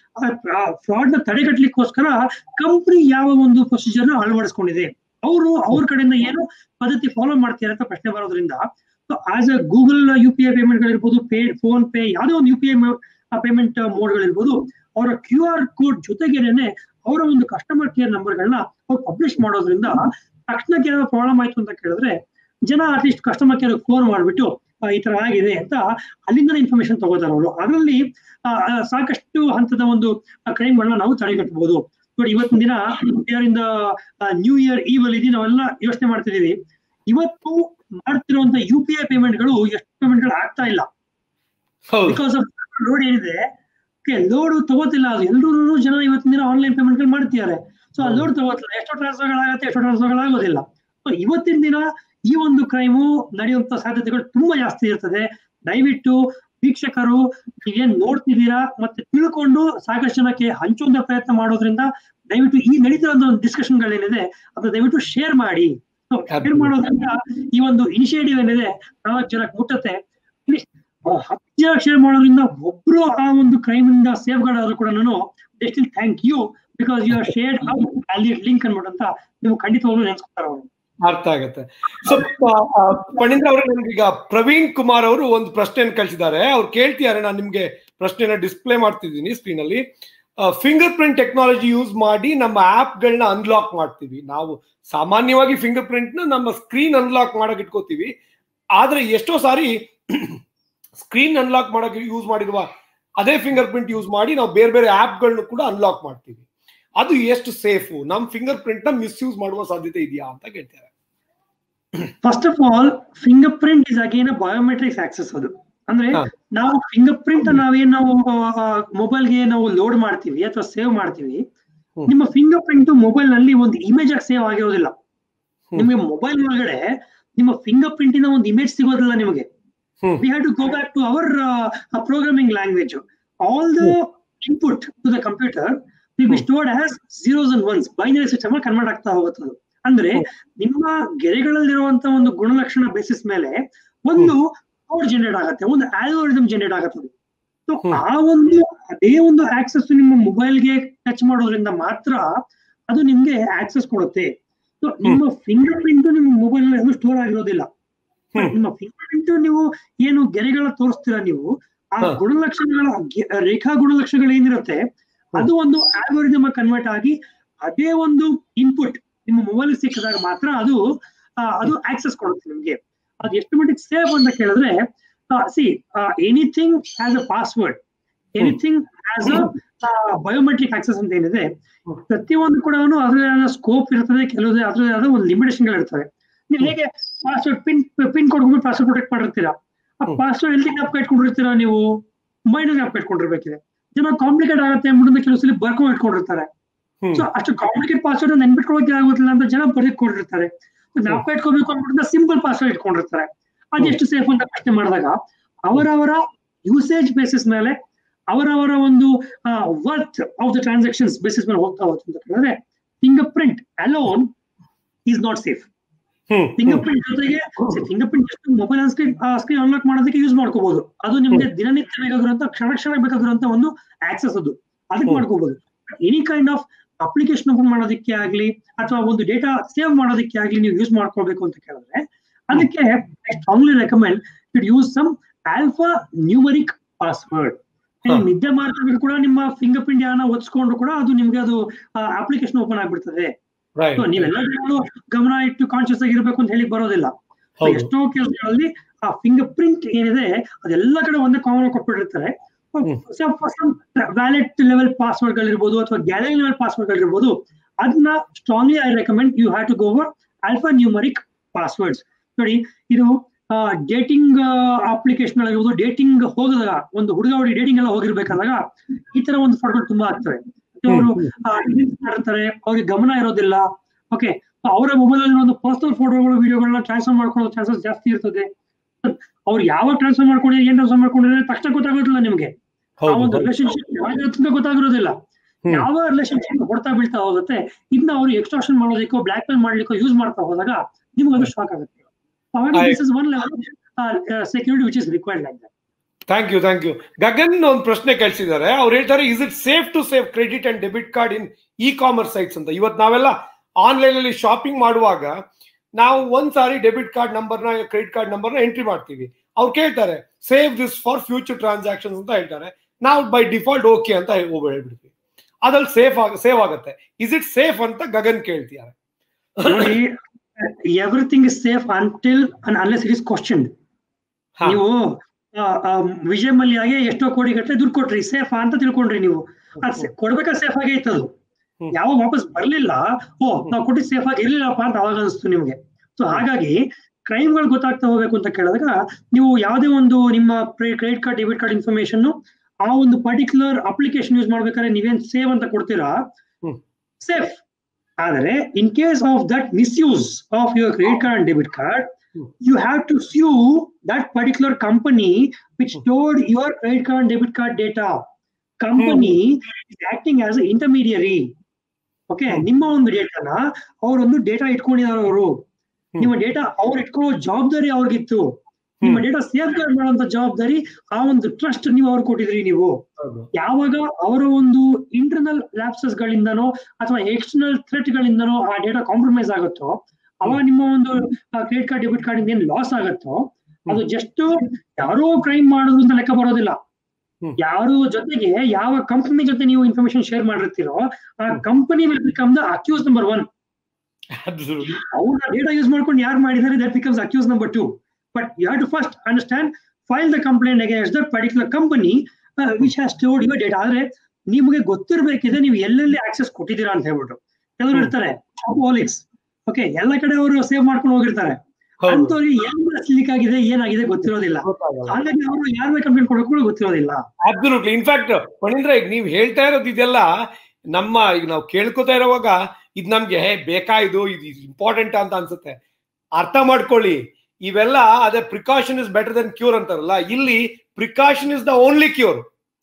ಫ್ರಾಡ್ ನ ತಡೆಗಟ್ಟಲಿಕ್ಕೋಸ್ಕರ ಕಂಪನಿ ಯಾವ ಒಂದು ಪ್ರೊಸೀಜರ್ ನ ಅಳವಡಿಸ್ಕೊಂಡಿದೆ ಅವರು ಅವ್ರ ಕಡೆಯಿಂದ ಏನು ಪದ್ಧತಿ ಫಾಲೋ ಮಾಡ್ತಾರೆ ಅಂತ ಪ್ರಶ್ನೆ ಬರೋದ್ರಿಂದ as a Google U P I payment ಗಳಿರ್ಬೋದು ಪೇ ಫೋನ್ ಪೇ ಯಾವುದೇ ಒಂದು ಯು ಪಿ ಐ ಪೇಮೆಂಟ್ ಮೋಡ್ಗಳಿರ್ಬೋದು ಅವರ ಕ್ಯೂ ಆರ್ ಕೋಡ್ ಜೊತೆಗೇನೆ ಅವರ ಒಂದು ಕಸ್ಟಮರ್ ಕೇರ್ ನಂಬರ್ಗಳನ್ನ ಅವ್ರು ಪಬ್ಲಿಷ್ ಮಾಡೋದ್ರಿಂದ ತಕ್ಷಣಕ್ಕೆ ಏನಾದ್ರು ಪ್ರಾಬ್ಲಮ್ ಆಯ್ತು ಅಂತ ಕೇಳಿದ್ರೆ ಜನ ಅಟ್ಲೀಸ್ಟ್ ಕಸ್ಟಮರ್ ಕೇರ್ ಫೋನ್ ಮಾಡಿಬಿಟ್ಟು ಈ ತರ ಆಗಿದೆ ಅಂತ ಅಲ್ಲಿಂದ ಇನ್ಫಾರ್ಮೇಶನ್ ತಗೋತಾರೆ ಅವರು ಅದರಲ್ಲಿ ಆ, ಆ, ಸಾಕಷ್ಟು ಹಂತದ ಒಂದು ಕ್ರೈಮ್ಗಳನ್ನ ನಾವು ತಡೆಗಟ್ಟಬಹುದು ನೋಡಿ ಇವತ್ತಿನ ದಿನ ಇದರಿಂದ ನ್ಯೂ ಇಯರ್ ಈವಲ್ ಇದೆ ನಾವೆಲ್ಲ ಯೋಚನೆ ಮಾಡ್ತಿದೀವಿ ಇವತ್ತು ಮಾಡ್ತಿರುವಂತ ಯು ಪಿ ಐ ಪೇಮೆಂಟ್ಗಳು ಎಷ್ಟು ಪೇಮೆಂಟ್ಗಳು ಆಗ್ತಾ ಇಲ್ಲ ಹೌದು ಬಿಕಾಸ್ ಆಫ್ ಲೋಡ್ ಏನಿದೆ ಲೋಡ್ ತಗೋತಿಲ್ಲ ಅದು ಎಲ್ಲರೂ ಜನ ಇವತ್ತಿನ ದಿನ ಆನ್ಲೈನ್ ಪೇಮೆಂಟ್ ಮಾಡ್ತಿದ್ದಾರೆ ಸೊ ಆ ಲೋಡ್ ತಗೋತಿಲ್ಲ ಎಷ್ಟೋ ಟ್ರಾನ್ಸ್ಫರ್ಗಳಾಗತ್ತೆ ಎಷ್ಟೋ ಟ್ರಾನ್ಸ್ಫರ್ಗಳಾಗೋದಿಲ್ಲ ಸೊ ಇವತ್ತಿನ ದಿನ ಈ ಒಂದು ಕ್ರೈಮು ನಡೆಯುವಂತ ಸಾಧ್ಯತೆಗಳು ತುಂಬಾ ಜಾಸ್ತಿ ಇರ್ತದೆ ದಯವಿಟ್ಟು ವೀಕ್ಷಕರು ನೀವೇನ್ ನೋಡ್ತಿದ್ದೀರಾ ಮತ್ತೆ ತಿಳ್ಕೊಂಡು ಸಾಕಷ್ಟು ಜನಕ್ಕೆ ಹಂಚುವಂತ ಪ್ರಯತ್ನ ಮಾಡೋದ್ರಿಂದ ದಯವಿಟ್ಟು ಈ ನಡೀತಿರೋ ಒಂದು ಡಿಸ್ಕಷನ್ಗಳೇನಿದೆ ಅದು ದಯವಿಟ್ಟು ಶೇರ್ ಮಾಡಿ ಶೇರ್ ಮಾಡೋದ್ರಿಂದ ಈ ಒಂದು ಇನಿಷಿಯೇಟಿವ್ ಏನಿದೆ ನಾಲ್ಕು ಜನಕ್ಕೆ ಮುಟ್ಟತ್ತೆ ಇಲ್ಲಿ ಹತ್ತು ಜನ ಶೇರ್ ಮಾಡೋದ್ರಿಂದ ಒಬ್ರು ಆ ಒಂದು ಕ್ರೈಮ್ ಇಂದ ಸೇಫ್ ಗಾರ್ಡ್ ಆದ್ರೂ ಕೂಡ ನಾನು still thank you because you are shared valid link ಅನ್ಬಿಟ್ಟಂತ ನೀವು ಖಂಡಿತವಾಗ್ಲೂ ನೆನ್ಸ್ಕೊತಾರೆ ಅವರು ಅರ್ಥ ಆಗುತ್ತೆ ಸೊ ಪಣೀಂದ್ರ ಅವರು ನಮ್ಗೀಗ ಪ್ರವೀಣ್ ಕುಮಾರ್ ಅವರು ಒಂದು ಪ್ರಶ್ನೆಯನ್ನು ಕಳಿಸಿದ್ದಾರೆ ಅವ್ರು ಕೇಳ್ತಿದ್ದಾರೆ ನಾನು ನಿಮ್ಗೆ ಪ್ರಶ್ನೆನ ಡಿಸ್ಪ್ಲೇ ಮಾಡ್ತಿದ್ದೀನಿ ಸ್ಕ್ರೀನ್ ಅಲ್ಲಿ ಫಿಂಗರ್ ಪ್ರಿಂಟ್ ಟೆಕ್ನಾಲಜಿ ಯೂಸ್ ಮಾಡಿ ನಮ್ಮ ಆಪ್ಗಳನ್ನ ಅನ್ಲಾಕ್ ಮಾಡ್ತೀವಿ ನಾವು ಸಾಮಾನ್ಯವಾಗಿ ಫಿಂಗರ್ ಪ್ರಿಂಟ್ ನ ನಮ್ಮ ಸ್ಕ್ರೀನ್ ಅನ್ಲಾಕ್ ಮಾಡಕ್ ಇಟ್ಕೋತೀವಿ ಆದ್ರೆ ಎಷ್ಟೋ ಸಾರಿ ಸ್ಕ್ರೀನ್ ಅನ್ಲಾಕ್ ಮಾಡಕ್ಕೆ ಯೂಸ್ ಮಾಡಿರುವ ಅದೇ ಫಿಂಗರ್ ಪ್ರಿಂಟ್ ಯೂಸ್ ಮಾಡಿ ನಾವು ಬೇರೆ ಬೇರೆ ಆಪ್ಗಳನ್ನು ಕೂಡ ಅನ್ಲಾಕ್ ಮಾಡ್ತೀವಿ ಅದು ಎಷ್ಟು ಸೇಫು ನಮ್ಮ ಫಿಂಗರ್ ಪ್ರಿಂಟ್ ನ ಮಿಸ್ಯೂಸ್ ಮಾಡುವ ಸಾಧ್ಯತೆ ಇದೆಯಾ ಅಂತ ಕೇಳ್ತಾರೆ first of all fingerprint is again biometrics access ಅದು ಅಂದ್ರೆ ಹಾ. ನಾವು ಫಿಂಗರ್ ಪ್ರಿಂಟ್ ನಾವೇನ್ ನಾವು ಮೊಬೈಲ್ಗೆ ನಾವು ಲೋಡ್ ಮಾಡ್ತೀವಿ ಅಥವಾ ಸೇವ್ ಮಾಡ್ತೀವಿ ಹ್ಮ್. ನಿಮ್ಮ ಫಿಂಗರ್ ಪ್ರಿಂಟ್ ಮೊಬೈಲ್ ನಲ್ಲಿ ಒಂದು ಇಮೇಜ್ ಆಗಿ ಸೇವ್ ಆಗಿರೋದಿಲ್ಲ ಹ್ಮ್. ನಿಮಗೆ ಮೊಬೈಲ್ ಒಳಗಡೆ ನಿಮ್ಮ ಫಿಂಗರ್ ಪ್ರಿಂಟ್ ಇಂದ ಒಂದು ಇಮೇಜ್ ಸಿಗೋದಿಲ್ಲ ನಿಮಗೆ hmm. we have to go back to our uh, uh, programming language. All the input to the computer will be Hmm. stored as zeros and ones. Binary system ಅಲ್ಲಿ convert ಆಗ್ತಾ ಹೋಗುತ್ತೆ ಅದು. ಅಂದ್ರೆ Hmm. ನಿಮ್ಮ ಗೆರೆಗಳಲ್ಲಿರುವಂತ ಒಂದು ಗುಣಲಕ್ಷಣ ಬೇಸಿಸ್ ಮೇಲೆ ಒಂದು ಕೋಡ್ ಜನರೇಟ್ ಆಗುತ್ತೆ ಒಂದು ಆಲ್ಗೋರಿದಮ್ ಜನರೇಟ್ ಆಗುತ್ತೆ ಅದು. So, Hmm. ಆ ಒಂದು ಅದೇ ಒಂದು ಆಕ್ಸೆಸ್ ನಿಮ್ಮ ಮೊಬೈಲ್ಗೆ ಟಚ್ ಮಾಡೋದ್ರಿಂದ ಮಾತ್ರ ಅದು ನಿಮ್ಗೆ ಆಕ್ಸೆಸ್ ಕೊಡುತ್ತೆ ಸೊ ನಿಮ್ಮ ಫಿಂಗರ್ ಪ್ರಿಂಟ್ ನಿಮ್ಮ ಮೊಬೈಲ್ ನಲ್ಲಿ ಸ್ಟೋರ್ ಆಗಿರೋದಿಲ್ಲ ಹ್ಮ್. ನಿಮ್ಮ ಫಿಂಗರ್ ಪ್ರಿಂಟ್ ನೀವು ಏನು ಗೆರೆಗಳ ತೋರಿಸ್ತೀರಾ ನೀವು ಆ ಹಾ. ಗುಣಲಕ್ಷಣಗಳ ಗೆ- ರೇಖಾ ಗುಣಲಕ್ಷಣಗಳು ಏನಿರುತ್ತೆ ಅದು ಒಂದು ಆಲ್ಗೋರಿದಮ್ ಕನ್ವರ್ಟ್ ಆಗಿ ಅದೇ ಒಂದು ಇನ್ಪುಟ್ ನಿಮ್ಮ ಮೊಬೈಲ್ ಸಿಕ್ಕಿದಾಗ ಮಾತ್ರ ಅದು ಆ, ಅದು ಆಕ್ಸೆಸ್ ಕೊಡುತ್ತೆ ನಿಮ್ಗೆ ಅದು ಎಷ್ಟು ಮಟ್ಟಿಗೆ ಸೇಫ್ ಅಂತ ಕೇಳಿದ್ರೆ see anything as a password anything as a biometric access ಅಂತ ಏನಿದೆ ಹ್ಮ್. ಪ್ರತಿಯೊಂದು ಕೂಡ ಅದರದೇ ಆದ ಸ್ಕೋಪ್ ಇರ್ತದೆ ಕೆಲವೇ ಅದರದೇ ಆದ ಒಂದು ಲಿಮಿಟೇಷನ್ ಇರ್ತವೆ ನೀವು ಹೇಗೆ ಪಾಸ್ವರ್ಡ್ ಪಿನ್ ಪಿನ್ ಕೋಡ್ ಹೋಗಿ ಪಾಸ್ವರ್ಡ್ ಪ್ರೊಟೆಕ್ಟ್ ಮಾಡಿರ್ತೀರಾ ಆ ಹ್ಮ್. ಪಾಸ್ವರ್ಡ್ ಎಲ್ಲಿ ಜ್ಞಾಪಕ ಇಟ್ಕೊಂಡಿರ್ತೀರಾ ನೀವು ಮೈಂಡ್ ಜ್ಞಾಪಕ ಇಟ್ಕೊಂಡಿರ್ಬೇಕಿದೆ ಜನ ಕಾಂಪ್ಲಿಕೇಟ್ ಆಗುತ್ತೆ ಅಂದ್ಬಿಟ್ಟು ಕೆಲವು ಸಲ ಬರ್ಕೊಂಡು ಇಟ್ಕೊಂಡಿರ್ತಾರೆ ಹ್ಮ್. ಸೊ ಅಷ್ಟು ಕಾಂಪ್ಲಿಕೇಟ್ ಪಾಸ್ವರ್ಡ್ ನೆನ್ಪಿಟ್ಕೊಳ್ಳೋಕೆ ಆಗೋದಿಲ್ಲ ಅಂತ ಜನ ಬರೆದುಕೊಂಡಿರ್ತಾರೆ ಜ್ಞಾಪಕ ಇಟ್ಕೋಬೇಕು ಅಂದ್ಬಿಟ್ಟು ಸಿಂಪಲ್ ಪಾಸ್ವರ್ಡ್ ಇಟ್ಕೊಂಡಿರ್ತಾರೆ ಅದೆಷ್ಟು ಸೇಫ್ ಅಂತ ಪ್ರಶ್ನೆ ಮಾಡಿದಾಗ ಅವರವರ ಯೂಸೇಜ್ ಬೇಸಿಸ್ ಮೇಲೆ ಅವರವರ ಒಂದು worth of the transactions basis ಮೇಲೆ ಹೋಗ್ತಾ ಹೋಗುತ್ತೆ ಅಂತ ಕೇಳಿದ್ರೆ fingerprint alone is not safe hmm. Fingerprint ಜೊತೆಗೆ ಫಿಂಗರ್ ಪ್ರಿಂಟ್ ಜೊತೆ ಮೊಬೈಲ್ ಸ್ಕ್ರೀನ್ ಸ್ಕ್ರೀನ್ ಅನ್ಲಾಕ್ ಮಾಡೋದಕ್ಕೆ ಯೂಸ್ ಮಾಡ್ಕೋಬಹುದು ಅದು ನಿಮ್ಗೆ ದಿನನಿತ್ಯ ಬೇಕಾಗಿರುವಂತ ಕ್ಷಣ ಕ್ಷಣ ಬೇಕಾಗಿರುವಂತ ಒಂದು ಆಕ್ಸೆಸ್ ಅದು ಅದಕ್ಕೆ ಹ್ಮ್. ಮಾಡ್ಕೋಬಹುದು any kind of application open ಮಾಡೋದಕ್ಕೆ ಆಗ್ಲಿ ಅಥವಾ ಒಂದು ಡೇಟಾ ಸೇವ್ ಮಾಡೋದಕ್ಕೆ ಆಗ್ಲಿ ನೀವು ಯೂಸ್ ಮಾಡ್ಕೋಬೇಕು ಅಂತ ಕೇಳಿದ್ರೆ ಅದಕ್ಕೆ I strongly recommend it use some alphanumeric password ನೀವು ಹಾ. ನಿದ್ದೆ ಮಾಡ್ತಿದ್ರು ಕೂಡ ನಿಮ್ಮ ಫಿಂಗರ್ ಪ್ರಿಂಟ್ ಯಾರನ್ನ ಒತ್ಸ್ಕೊಂಡ್ರು ಕೂಡ ಅದು ನಿಮ್ಗೆ ಅದು ಅಪ್ಲಿಕೇಶನ್ ಓಪನ್ ಆಗ್ಬಿಡ್ತದೆ Right. So, ನೀವೆಲ್ಲರೂ ಗಮನ ಇಟ್ಟು ಕಾನ್ಶಿಯಸ್ ಆಗಿರ್ಬೇಕು ಅಂತ ಹೇಳಿ ಬರೋದಿಲ್ಲ So, ಹೌದು. ಎಷ್ಟೋ ಕೇಸ್ಗಳಲ್ಲಿ ಆ ಫಿಂಗರ್ ಪ್ರಿಂಟ್ ಏನಿದೆ ಅದೆಲ್ಲ ಕಡೆ ಒಂದೇ ಕಾಮನ್ ಕೊಟ್ಬಿಟ್ಟಿರ್ತಾರೆ ವ್ಯಾಲೆಟ್ ಲೆವೆಲ್ ಪಾಸ್ವರ್ಡ್ ಗಳಿರ್ಬೋದು ಅಥವಾ ಗ್ಯಾಲರಿ ಲೆವೆಲ್ ಪಾಸ್ವರ್ಡ್ ಗಳಿರ್ಬೋದು ಅದನ್ನ strongly I recommend you have to go over alphanumeric passwords ನೋಡಿ ಇದು ಡೇಟಿಂಗ್ ಅಪ್ಲಿಕೇಶನ್ ಆಗಿರ್ಬೋದು ಡೇಟಿಂಗ್ ಹೋಗದಾಗ ಒಂದು ಹುಡುಗ ಹುಡುಗಿ ಡೇಟಿಂಗ್ ಎಲ್ಲ ಹೋಗಿರ್ಬೇಕಾದಾಗ ಈ ತರ ಒಂದು ಫೋಟೋಗಳು ತುಂಬಾ ಆಗ್ತವೆ ಅವರು ಮಾಡಿರ್ತಾರೆ ಅವ್ರಿಗೆ ಗಮನ ಇರೋದಿಲ್ಲ ಓಕೆ ಅವರ ಮೊಬೈಲ್ ಅಲ್ಲಿ ಒಂದು ಪರ್ಸನಲ್ ಫೋಟೋಗಳು ವಿಡಿಯೋಗಳನ್ನ ಟ್ರಾನ್ಸ್ಫರ್ ಮಾಡ್ಕೊಳ್ಳೋ ಚಾನ್ಸಸ್ ಜಾಸ್ತಿ ಇರ್ತದೆ ಅವ್ರು ಯಾವಾಗ ಟ್ರಾನ್ಸ್ಫರ್ ಮಾಡ್ಕೊಂಡಿದ್ರೆ ಏನ್ ಟ್ರಾನ್ಸ್ಫರ್ ಮಾಡ್ಕೊಂಡಿದ್ರೆ ತಕ್ಷಣ ಗೊತ್ತಾಗೋದಿಲ್ಲ ನಿಮ್ಗೆ ಆ ಹೌದು ಒಂದು ಹೌದು. ರಿಲೇಶನ್ಶಿಪ್ ತನಕ ಗೊತ್ತಾಗಿರೋದಿಲ್ಲ ಹ್ಮ್. ಯಾವ ರಿಲೇಶನ್ಶಿಪ್ ಹೊಡ್ತಾ ಬೀಳ್ತಾ ಹೋಗುತ್ತೆ ಇದನ್ನ ಅವರು ಎಕ್ಸ್ಟ್ರಾಕ್ಷನ್ ಮಾಡೋದಕ್ಕೋ ಬ್ಲಾಕ್ ಮೇಲ್ ಮಾಡ್ಲಿಕ್ಕೋ ಯೂಸ್ ಮಾಡ್ತಾ ಹೋದಾಗ ನಿಮ್ಗೆ ಅದು ಶಾಕ್ ಆಗುತ್ತೆ I- this is one level security which is required like that thank you thank you Gagan ಒಂದು ಪ್ರಶ್ನೆ ಕೇಳಿಸಿದ್ದಾರೆ ಅವ್ರು ಹೇಳ್ತಾರೆ is it safe to save credit and debit card in e commerce sites ಅಂತ ಇವತ್ತು ನಾವೆಲ್ಲ ಆನ್ಲೈನ್ ಅಲ್ಲಿ ಶಾಪಿಂಗ್ ಮಾಡುವಾಗ ನಾವು ಒಂದ್ ಸಾರಿ ಡೆಬಿಟ್ ಕಾರ್ಡ್ ನಂಬರ್ನ ಕ್ರೆಡಿಟ್ ಕಾರ್ಡ್ ನಂಬರ್ನ ಎಂಟ್ರಿ ಮಾಡ್ತೀವಿ ಅವ್ರು ಕೇಳ್ತಾರೆ save this for future transactions ಅಂತ ಹೇಳ್ತಾರೆ ನಾವು ಬೈ ಡಿಫಾಲ್ಟ್ ಓಕೆ ಅಂತ ಹೋಗಿ ಹೇಳ್ಬಿಡ್ತೀವಿ ಅದ್ರಲ್ಲಿ ಸೇಫ್ ಆಗ ಸೇವ್ ಆಗುತ್ತೆ ಇಸ್ ಇಟ್ ಸೇಫ್ ಅಂತ ಗಗನ್ ಕೇಳ್ತಿದ್ದಾರೆ ನೋಡಿ everything is safe until and unless it is question ಹಾ. ನೀವು ಆ, ಆ, ವಿಜಯ ಮಲ್ಯಾಗೆ ಎಷ್ಟೋ ಕೋಟಿ ಗಟ್ಟಲೆ ದುಡ್ಡು ಕೊಟ್ರಿ ಸೇಫ್ ಅಂತ ತಿಳ್ಕೊಂಡ್ರಿ ನೀವು ಅದ್ ಕೊಡ್ಬೇಕಾ ಸೇಫ್ ಆಗೇ ಇತ್ತು ಅದು ಹ್ಮ್. ಯಾವಾಗ ವಾಪಸ್ ಬರ್ಲಿಲ್ಲ ಓ ನಾವು ಕೊಟ್ಟಿದ್ದು ಸೇಫ್ ಆಗಿ ಇರ್ಲಿಲ್ಲಪ್ಪ ಅಂತ ಅವಾಗ ಅನಿಸ್ತು ನಿಮ್ಗೆ ಸೊ ಹಾಗಾಗಿ ಕ್ರೈಮ್ಗಳು ಗೊತ್ತಾಗ್ತಾ ಹೋಗ್ಬೇಕು ಅಂತ ಕೇಳಿದಾಗ ನೀವು ಯಾವುದೇ ಒಂದು ನಿಮ್ಮ credit card debit card information ಆ ಒಂದು ಪರ್ಟಿಕ್ಯುಲರ್ ಅಪ್ಲಿಕೇಶನ್ ಯೂಸ್ ಮಾಡ್ಬೇಕಾದ್ರೆ ನೀವೇನ್ ಸೇವ್ ಅಂತ ಕೊಡ್ತೀರಾ ಹ್ಮ್. ಸೇಫ್ ಆದರೆ in case of that misuse of your credit card and debit card Hmm. you have to sue that particular company which stored your credit card and debit card data. Company is acting as an intermediary. Okay Hmm. ನಿಮ್ಮ ಒಂದು ಡೇಟಾನ ಅವರೊಂದು data ಇಟ್ಕೊಂಡಿದ್ದಾರೆ ಅವರು ನಿಮ್ಮ data ಅವ್ರು ಇಟ್ಕೊಳ್ಳೋ ಜವಾಬ್ದಾರಿ ಅವ್ರಿಗಿತ್ತು ನಿಮ್ಮ data safe guard ಮಾಡುವಂತ ಜವಾಬ್ದಾರಿ ಆ ಒಂದು ಟ್ರಸ್ಟ್ ನೀವು ಅವ್ರು ಕೊಟ್ಟಿದ್ರಿ ನೀವು ಹೌದು ಯಾವಾಗ ಅವರ ಒಂದು ಇಂಟರ್ನಲ್ ಲ್ಯಾಪ್ಸಸ್ ಗಳಿಂದನೋ ಅಥವಾ ಎಕ್ಸ್ಟರ್ನಲ್ ಥ್ರೆಟ್ ಗಳಿಂದನೋ ಆ ಡೇಟಾ ಕಾಂಪ್ರಮೈಸ್ ಆಗುತ್ತೋ ಅವಾಗ ನಿಮ್ಮ ಒಂದು ಕ್ರೆಡಿಟ್ ಕಾರ್ಡ್ ಡೆಬಿಟ್ ಕಾರ್ಡ್ ಇಂದ ಏನ್ ಲಾಸ್ ಆಗುತ್ತೋ ಅದು ಜಸ್ಟ್ ಯಾರೋ ಕ್ರೈಮ್ ಮಾಡೋದು ಅಂತ ಲೆಕ್ಕ ಬರೋದಿಲ್ಲ ಹ್ಮ್. ಯಾರು ಜೊತೆಗೆ ಯಾವ ಕಂಪನಿ ಜೊತೆ ನೀವು ಇನ್ಫಾರ್ಮೇಶನ್ ಶೇರ್ ಮಾಡಿರ್ತೀರೋ ಆ company will become the accused number one Absolutely. ಅವ್ರ ಡೇಟಾ ಯೂಸ್ ಮಾಡ್ಕೊಂಡು ಯಾರು ಮಾಡಿದ್ದಾರೆ that becomes accused number two but you have to first understand file the complaint against that particular company which has stored your data ಆದ್ರೆ ನಿಮಗೆ ಗೊತ್ತಿರಬೇಕಿದೆ ನೀವು ಎಲ್ಲೆಲ್ಲಿ access ಕೊಟ್ಟಿದ್ದೀರಾ ಅಂತ ಹೇಳ್ಬಿಟ್ಟು ಕೆಲವರು ಇರ್ತಾರೆ ಪೊಲೀಸ್ ಓಕೆ ಎಲ್ಲ ಕಡೆ ಅವರು ಸೇವ್ ಮಾಡ್ಕೊಂಡು ಹೋಗಿರ್ತಾರೆ ಹೌದು ಅಂತವ್ರಿಗೆ ಏನ್ ಲೀಕ್ ಆಗಿದೆ ಏನಾಗಿದೆ ಗೊತ್ತಿರೋದಿಲ್ಲ ಗೊತ್ತಾಗಲ್ಲ. ಹಾಗಾಗಿ ಅವರು ಯಾರ ಮೇಲೆ ಕಂಪ್ಲೇಂಟ್ ಕೊಡೋಕೆ ಕೂಡ ಗೊತ್ತಿರೋದಿಲ್ಲ ಅಬ್ಸಲ್ಯೂಟ್ಲಿ ಇನ್ಫ್ಯಾಕ್ಟ್ ಮಣೀಂದ್ರ ಈಗ ನೀವು ಹೇಳ್ತಾ ಇರೋದು ಇದೆಲ್ಲ ನಮ್ಮ ಈಗ ನಾವು ಕೇಳ್ಕೊತಾ ಇರೋವಾಗ ಇದು ನಮ್ಗೆ ಹೇ ಬೇಕಾ ಇದು ಇದು ಇಂಪಾರ್ಟೆಂಟ್ ಅಂತ ಅನ್ಸುತ್ತೆ ಅರ್ಥ ಮಾಡ್ಕೊಳ್ಳಿ ಇವೆಲ್ಲ ಅದೇ precaution is better than cure ಅಂತಾರಲ್ಲ ಇಲ್ಲಿ precaution is the only cure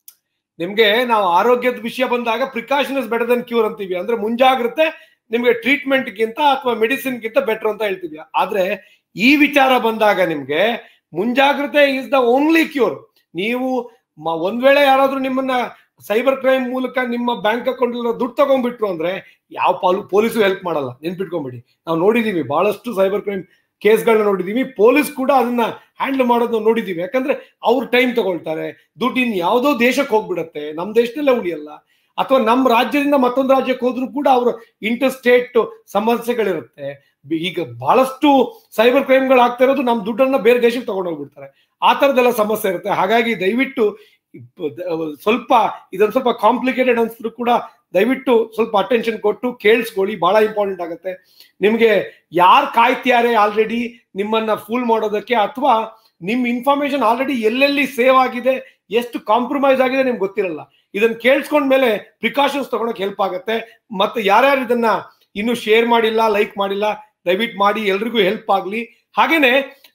ನಿಮ್ಗೆ ನಾವು ಆರೋಗ್ಯದ ವಿಷಯ ಬಂದಾಗ precaution is better than cure ಅಂತೀವಿ ಅಂದ್ರೆ ಮುಂಜಾಗ್ರತೆ ನಿಮ್ಗೆ ಟ್ರೀಟ್ಮೆಂಟ್ ಗಿಂತ ಅಥವಾ ಮೆಡಿಸಿನ್ ಗಿಂತ ಬೆಟರ್ ಅಂತ ಹೇಳ್ತೀವಿ ಆದ್ರೆ ಈ ವಿಚಾರ ಬಂದಾಗ ನಿಮ್ಗೆ ಮುಂಜಾಗ್ರತೆ ಇಸ್ ದ ಓನ್ಲಿ ಕ್ಯೂರ್ ನೀವು ಮ- ಒಂದ್ ವೇಳೆ ಯಾರಾದ್ರೂ ನಿಮ್ಮನ್ನ ಸೈಬರ್ ಕ್ರೈಮ್ ಮೂಲಕ ನಿಮ್ಮ ಬ್ಯಾಂಕ್ ಅಕೌಂಟ್ ದುಡ್ಡು ತಗೊಂಡ್ಬಿಟ್ರು ಅಂದ್ರೆ ಯಾವ ಪಾಲು ಪೊಲೀಸು ಹೆಲ್ಪ್ ಮಾಡಲ್ಲ ನೆನ್ಪಿಟ್ಕೊಂಬಿಡಿ ನಾವು ನೋಡಿದೀವಿ ಬಹಳಷ್ಟು ಸೈಬರ್ ಕ್ರೈಮ್ ಕೇಸ್ಗಳನ್ನ ನೋಡಿದೀವಿ ಪೊಲೀಸ್ ಕೂಡ ಅದನ್ನ ಹ್ಯಾಂಡಲ್ ಮಾಡೋದನ್ನ ನೋಡಿದೀವಿ ಯಾಕಂದ್ರೆ ಅವ್ರು ಟೈಮ್ ತಗೊಳ್ತಾರೆ ದುಡ್ಡು ಇನ್ ಯಾವ್ದೋ ದೇಶಕ್ಕೆ ಹೋಗ್ಬಿಡತ್ತೆ ನಮ್ ದೇಶದಲ್ಲೇ ಉಳಿಯಲ್ಲ ಅಥವಾ ನಮ್ಮ ರಾಜ್ಯದಿಂದ ಮತ್ತೊಂದು ರಾಜ್ಯಕ್ಕೆ ಹೋದ್ರೂ ಕೂಡ ಅವರು ಇಂಟರ್ ಸ್ಟೇಟ್ ಸಮಸ್ಯೆಗಳಿರುತ್ತೆ ಬಿ- ಈಗ ಬಹಳಷ್ಟು ಸೈಬರ್ ಕ್ರೈಮ್ಗಳು ಆಗ್ತಾ ಇರೋದು ನಮ್ಮ ದುಡ್ಡನ್ನ ಬೇರೆ ದೇಶಕ್ಕೆ ತಗೊಂಡೋಗ್ಬಿಡ್ತಾರೆ ಆ ತರದೆಲ್ಲ ಸಮಸ್ಯೆ ಇರುತ್ತೆ ಹಾಗಾಗಿ ದಯವಿಟ್ಟು ಇಪ್ಪ- ದ- ಸ್ವಲ್ಪ ಇದೊಂದು ಸ್ವಲ್ಪ ಕಾಂಪ್ಲಿಕೇಟೆಡ್ ಅನ್ಸಿದ್ರು ಕೂಡ ದಯವಿಟ್ಟು ಸ್ವಲ್ಪ ಅಟೆನ್ಷನ್ ಕೊಟ್ಟು ಕೇಳಿಸ್ಕೊಳ್ಳಿ ಬಹಳ ಇಂಪಾರ್ಟೆಂಟ್ ಆಗುತ್ತೆ ನಿಮ್ಗೆ ಯಾರು ಕಾಯ್ತಿದ್ದಾರೆ ಆಲ್ರೆಡಿ ನಿಮ್ಮನ್ನ ಫೂಲ್ ಮಾಡೋದಕ್ಕೆ ಅಥವಾ ನಿಮ್ ಇನ್ಫಾರ್ಮೇಶನ್ ಆಲ್ರೆಡಿ ಎಲ್ಲೆಲ್ಲಿ ಸೇವ್ ಆಗಿದೆ ಎಷ್ಟು ಕಾಂಪ್ರಮೈಸ್ ಆಗಿದೆ ನಿಮ್ಗೆ ಗೊತ್ತಿರಲ್ಲ ಇದನ್ನ ಕೇಳಿಸ್ಕೊಂಡ್ಮೇಲೆ ಪ್ರಿಕಾಷನ್ಸ್ ತಗೊಳಕ್ ಹೆಲ್ಪ್ ಆಗುತ್ತೆ ಮತ್ತೆ ಯಾರ್ಯಾರು ಇದನ್ನ ಇನ್ನು ಶೇರ್ ಮಾಡಿಲ್ಲ ಲೈಕ್ ಮಾಡಿಲ್ಲ ದಯವಿಟ್ಟು ಮಾಡಿ ಎಲ್ರಿಗೂ ಹೆಲ್ಪ್ ಆಗ್ಲಿ ಹಾಗೇನೆ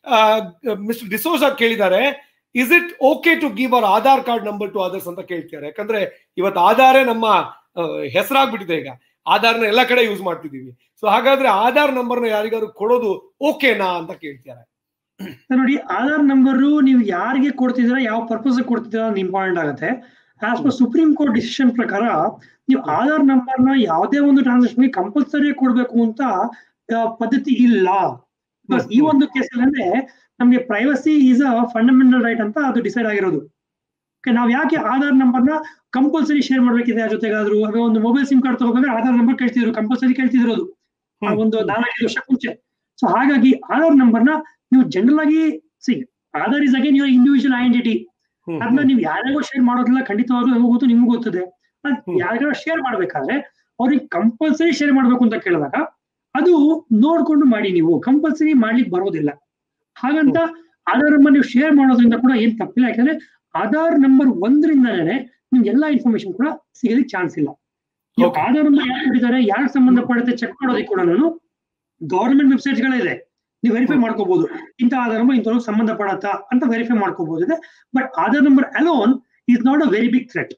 ಮಿಸ್ಟರ್ ಡಿಸೋಸ್ ಕೇಳಿದ್ದಾರೆ is it okay to give our Aadhaar card number to others ಅಂತ ಕೇಳ್ತಿದ್ದಾರೆ ಯಾಕಂದ್ರೆ ಇವತ್ತು ಆಧಾರೇ ನಮ್ಮ ಹೆಸರಾಗ್ಬಿಟ್ಟಿದೆ ಈಗ ಆಧಾರ್ನ ಎಲ್ಲ ಕಡೆ ಯೂಸ್ ಮಾಡ್ತಿದೀವಿ ಸೊ ಹಾಗಾದ್ರೆ ಆಧಾರ್ ನಂಬರ್ನ ಯಾರಿಗಾದ್ರು ಕೊಡೋದು ಓಕೆನಾ ಅಂತ ಕೇಳ್ತಿದ್ದಾರೆ ನೋಡಿ ಆಧಾರ್ ನಂಬರ್ ನೀವು ಯಾರಿಗೆ ಕೊಡ್ತಿದ್ದೀರಾ ಯಾವ ಪರ್ಪಸ್ ಕೊಡ್ತಿದ್ದೀರಾ ಅಂತ ಇಂಪಾರ್ಟೆಂಟ್ ಆಗುತ್ತೆ as per supreme court decision ಪ್ರಕಾರ ನೀವು ಆಧಾರ್ ನಂಬರ್ ನ ಯಾವುದೇ ಒಂದು ಟ್ರಾನ್ಸಾಕ್ಷನ್ ಕಂಪಲ್ಸರಿ ಕೊಡ್ಬೇಕು ಅಂತ ಆ, ಪದ್ಧತಿ ಇಲ್ಲ Because ಈ ಒಂದು ಕೇಸಲ್ಲಿ ಅಂದ್ರೆ ನಮ್ಗೆ privacy is a fundamental right ಅಂತ ಅದು ಡಿಸೈಡ್ ಆಗಿರೋದು Okay, ನಾವ್ ಯಾಕೆ ಆಧಾರ್ ನಂಬರ್ ನ ಕಂಪಲ್ಸರಿ ಶೇರ್ ಮಾಡ್ಬೇಕಿದೆ ಆ ಜೊತೆಗಾದ್ರು ಅದೇ ಒಂದು ಮೊಬೈಲ್ ಸಿಮ್ ಕಾರ್ಡ್ ತಗೋಬೇಕಾದ್ರೆ ಆಧಾರ್ ನಂಬರ್ ಕೇಳ್ತಿದ್ರು ಕಂಪಲ್ಸರಿ ಕೇಳ್ತಿದ್ರು ಅದು ಆ ಒಂದು ನಾಲ್ಕೈದು ವರ್ಷಕ್ಕೆ ಮುಂಚೆ ಸೊ ಹಾಗಾಗಿ ಆಧಾರ್ ನಂಬರ್ ನ ನೀವು ಜನರಲ್ ಆಗಿ see Aadhaar is again your individual identity hmm, ಅದನ್ನ ನೀವು ಯಾರಿಗೂ ಶೇರ್ ಮಾಡೋದಿಲ್ಲ ಖಂಡಿತವಾಗ್ಲೂ ಹೆಂಗೋ ಗೊತ್ತು ನಿಮ್ಗೂ ಗೊತ್ತದೆ ಅದ್ ಹ್ಮ್. ಯಾರಿಗಾರು ಶೇರ್ ಮಾಡ್ಬೇಕಾದ್ರೆ ಅವ್ರಿಗೆ ಕಂಪಲ್ಸರಿ ಶೇರ್ ಮಾಡ್ಬೇಕು ಅಂತ ಕೇಳಿದಾಗ ಅದು ನೋಡ್ಕೊಂಡು ಮಾಡಿ ನೀವು ಕಂಪಲ್ಸರಿ ಮಾಡ್ಲಿಕ್ಕೆ ಬರೋದಿಲ್ಲ ಹಾಗಂತ ಆಧಾರ್ ನಂಬರ್ ನೀವು ಶೇರ್ ಮಾಡೋದ್ರಿಂದ ಕೂಡ ಏನ್ ತಪ್ಪಿಲ್ಲ ಯಾಕಂದ್ರೆ ಆಧಾರ್ ನಂಬರ್ ಒಂದರಿಂದನೇ ನಿಮ್ಗೆ ಎಲ್ಲಾ ಇನ್ಫಾರ್ಮೇಶನ್ ಕೂಡ ಸಿಗೋದಕ್ಕೆ ಚಾನ್ಸ್ ಇಲ್ಲ ನೀವು Okay. ಆಧಾರ್ ನಂಬರ್ ಯಾರು ಕೊಟ್ಟಿದ್ದಾರೆ ಯಾರಿಗೆ ಸಂಬಂಧಪಡುತ್ತೆ ಚೆಕ್ ಮಾಡೋದಕ್ಕೆ ಕೂಡ ಗವರ್ಮೆಂಟ್ ವೆಬ್ಸೈಟ್ ಗಳಿದೆ ನೀವು ವೆರಿಫೈ ಮಾಡ್ಕೋಬಹುದು ಇಂಥ ಆಧಾರ್ ನಂಬರ್ ಇಂಥವ್ರಿಗೆ ಸಂಬಂಧಪಡತ್ತಾ ಅಂತ ವೆರಿಫೈ ಮಾಡ್ಕೋಬಹುದು but Aadhaar number alone is not a very big threat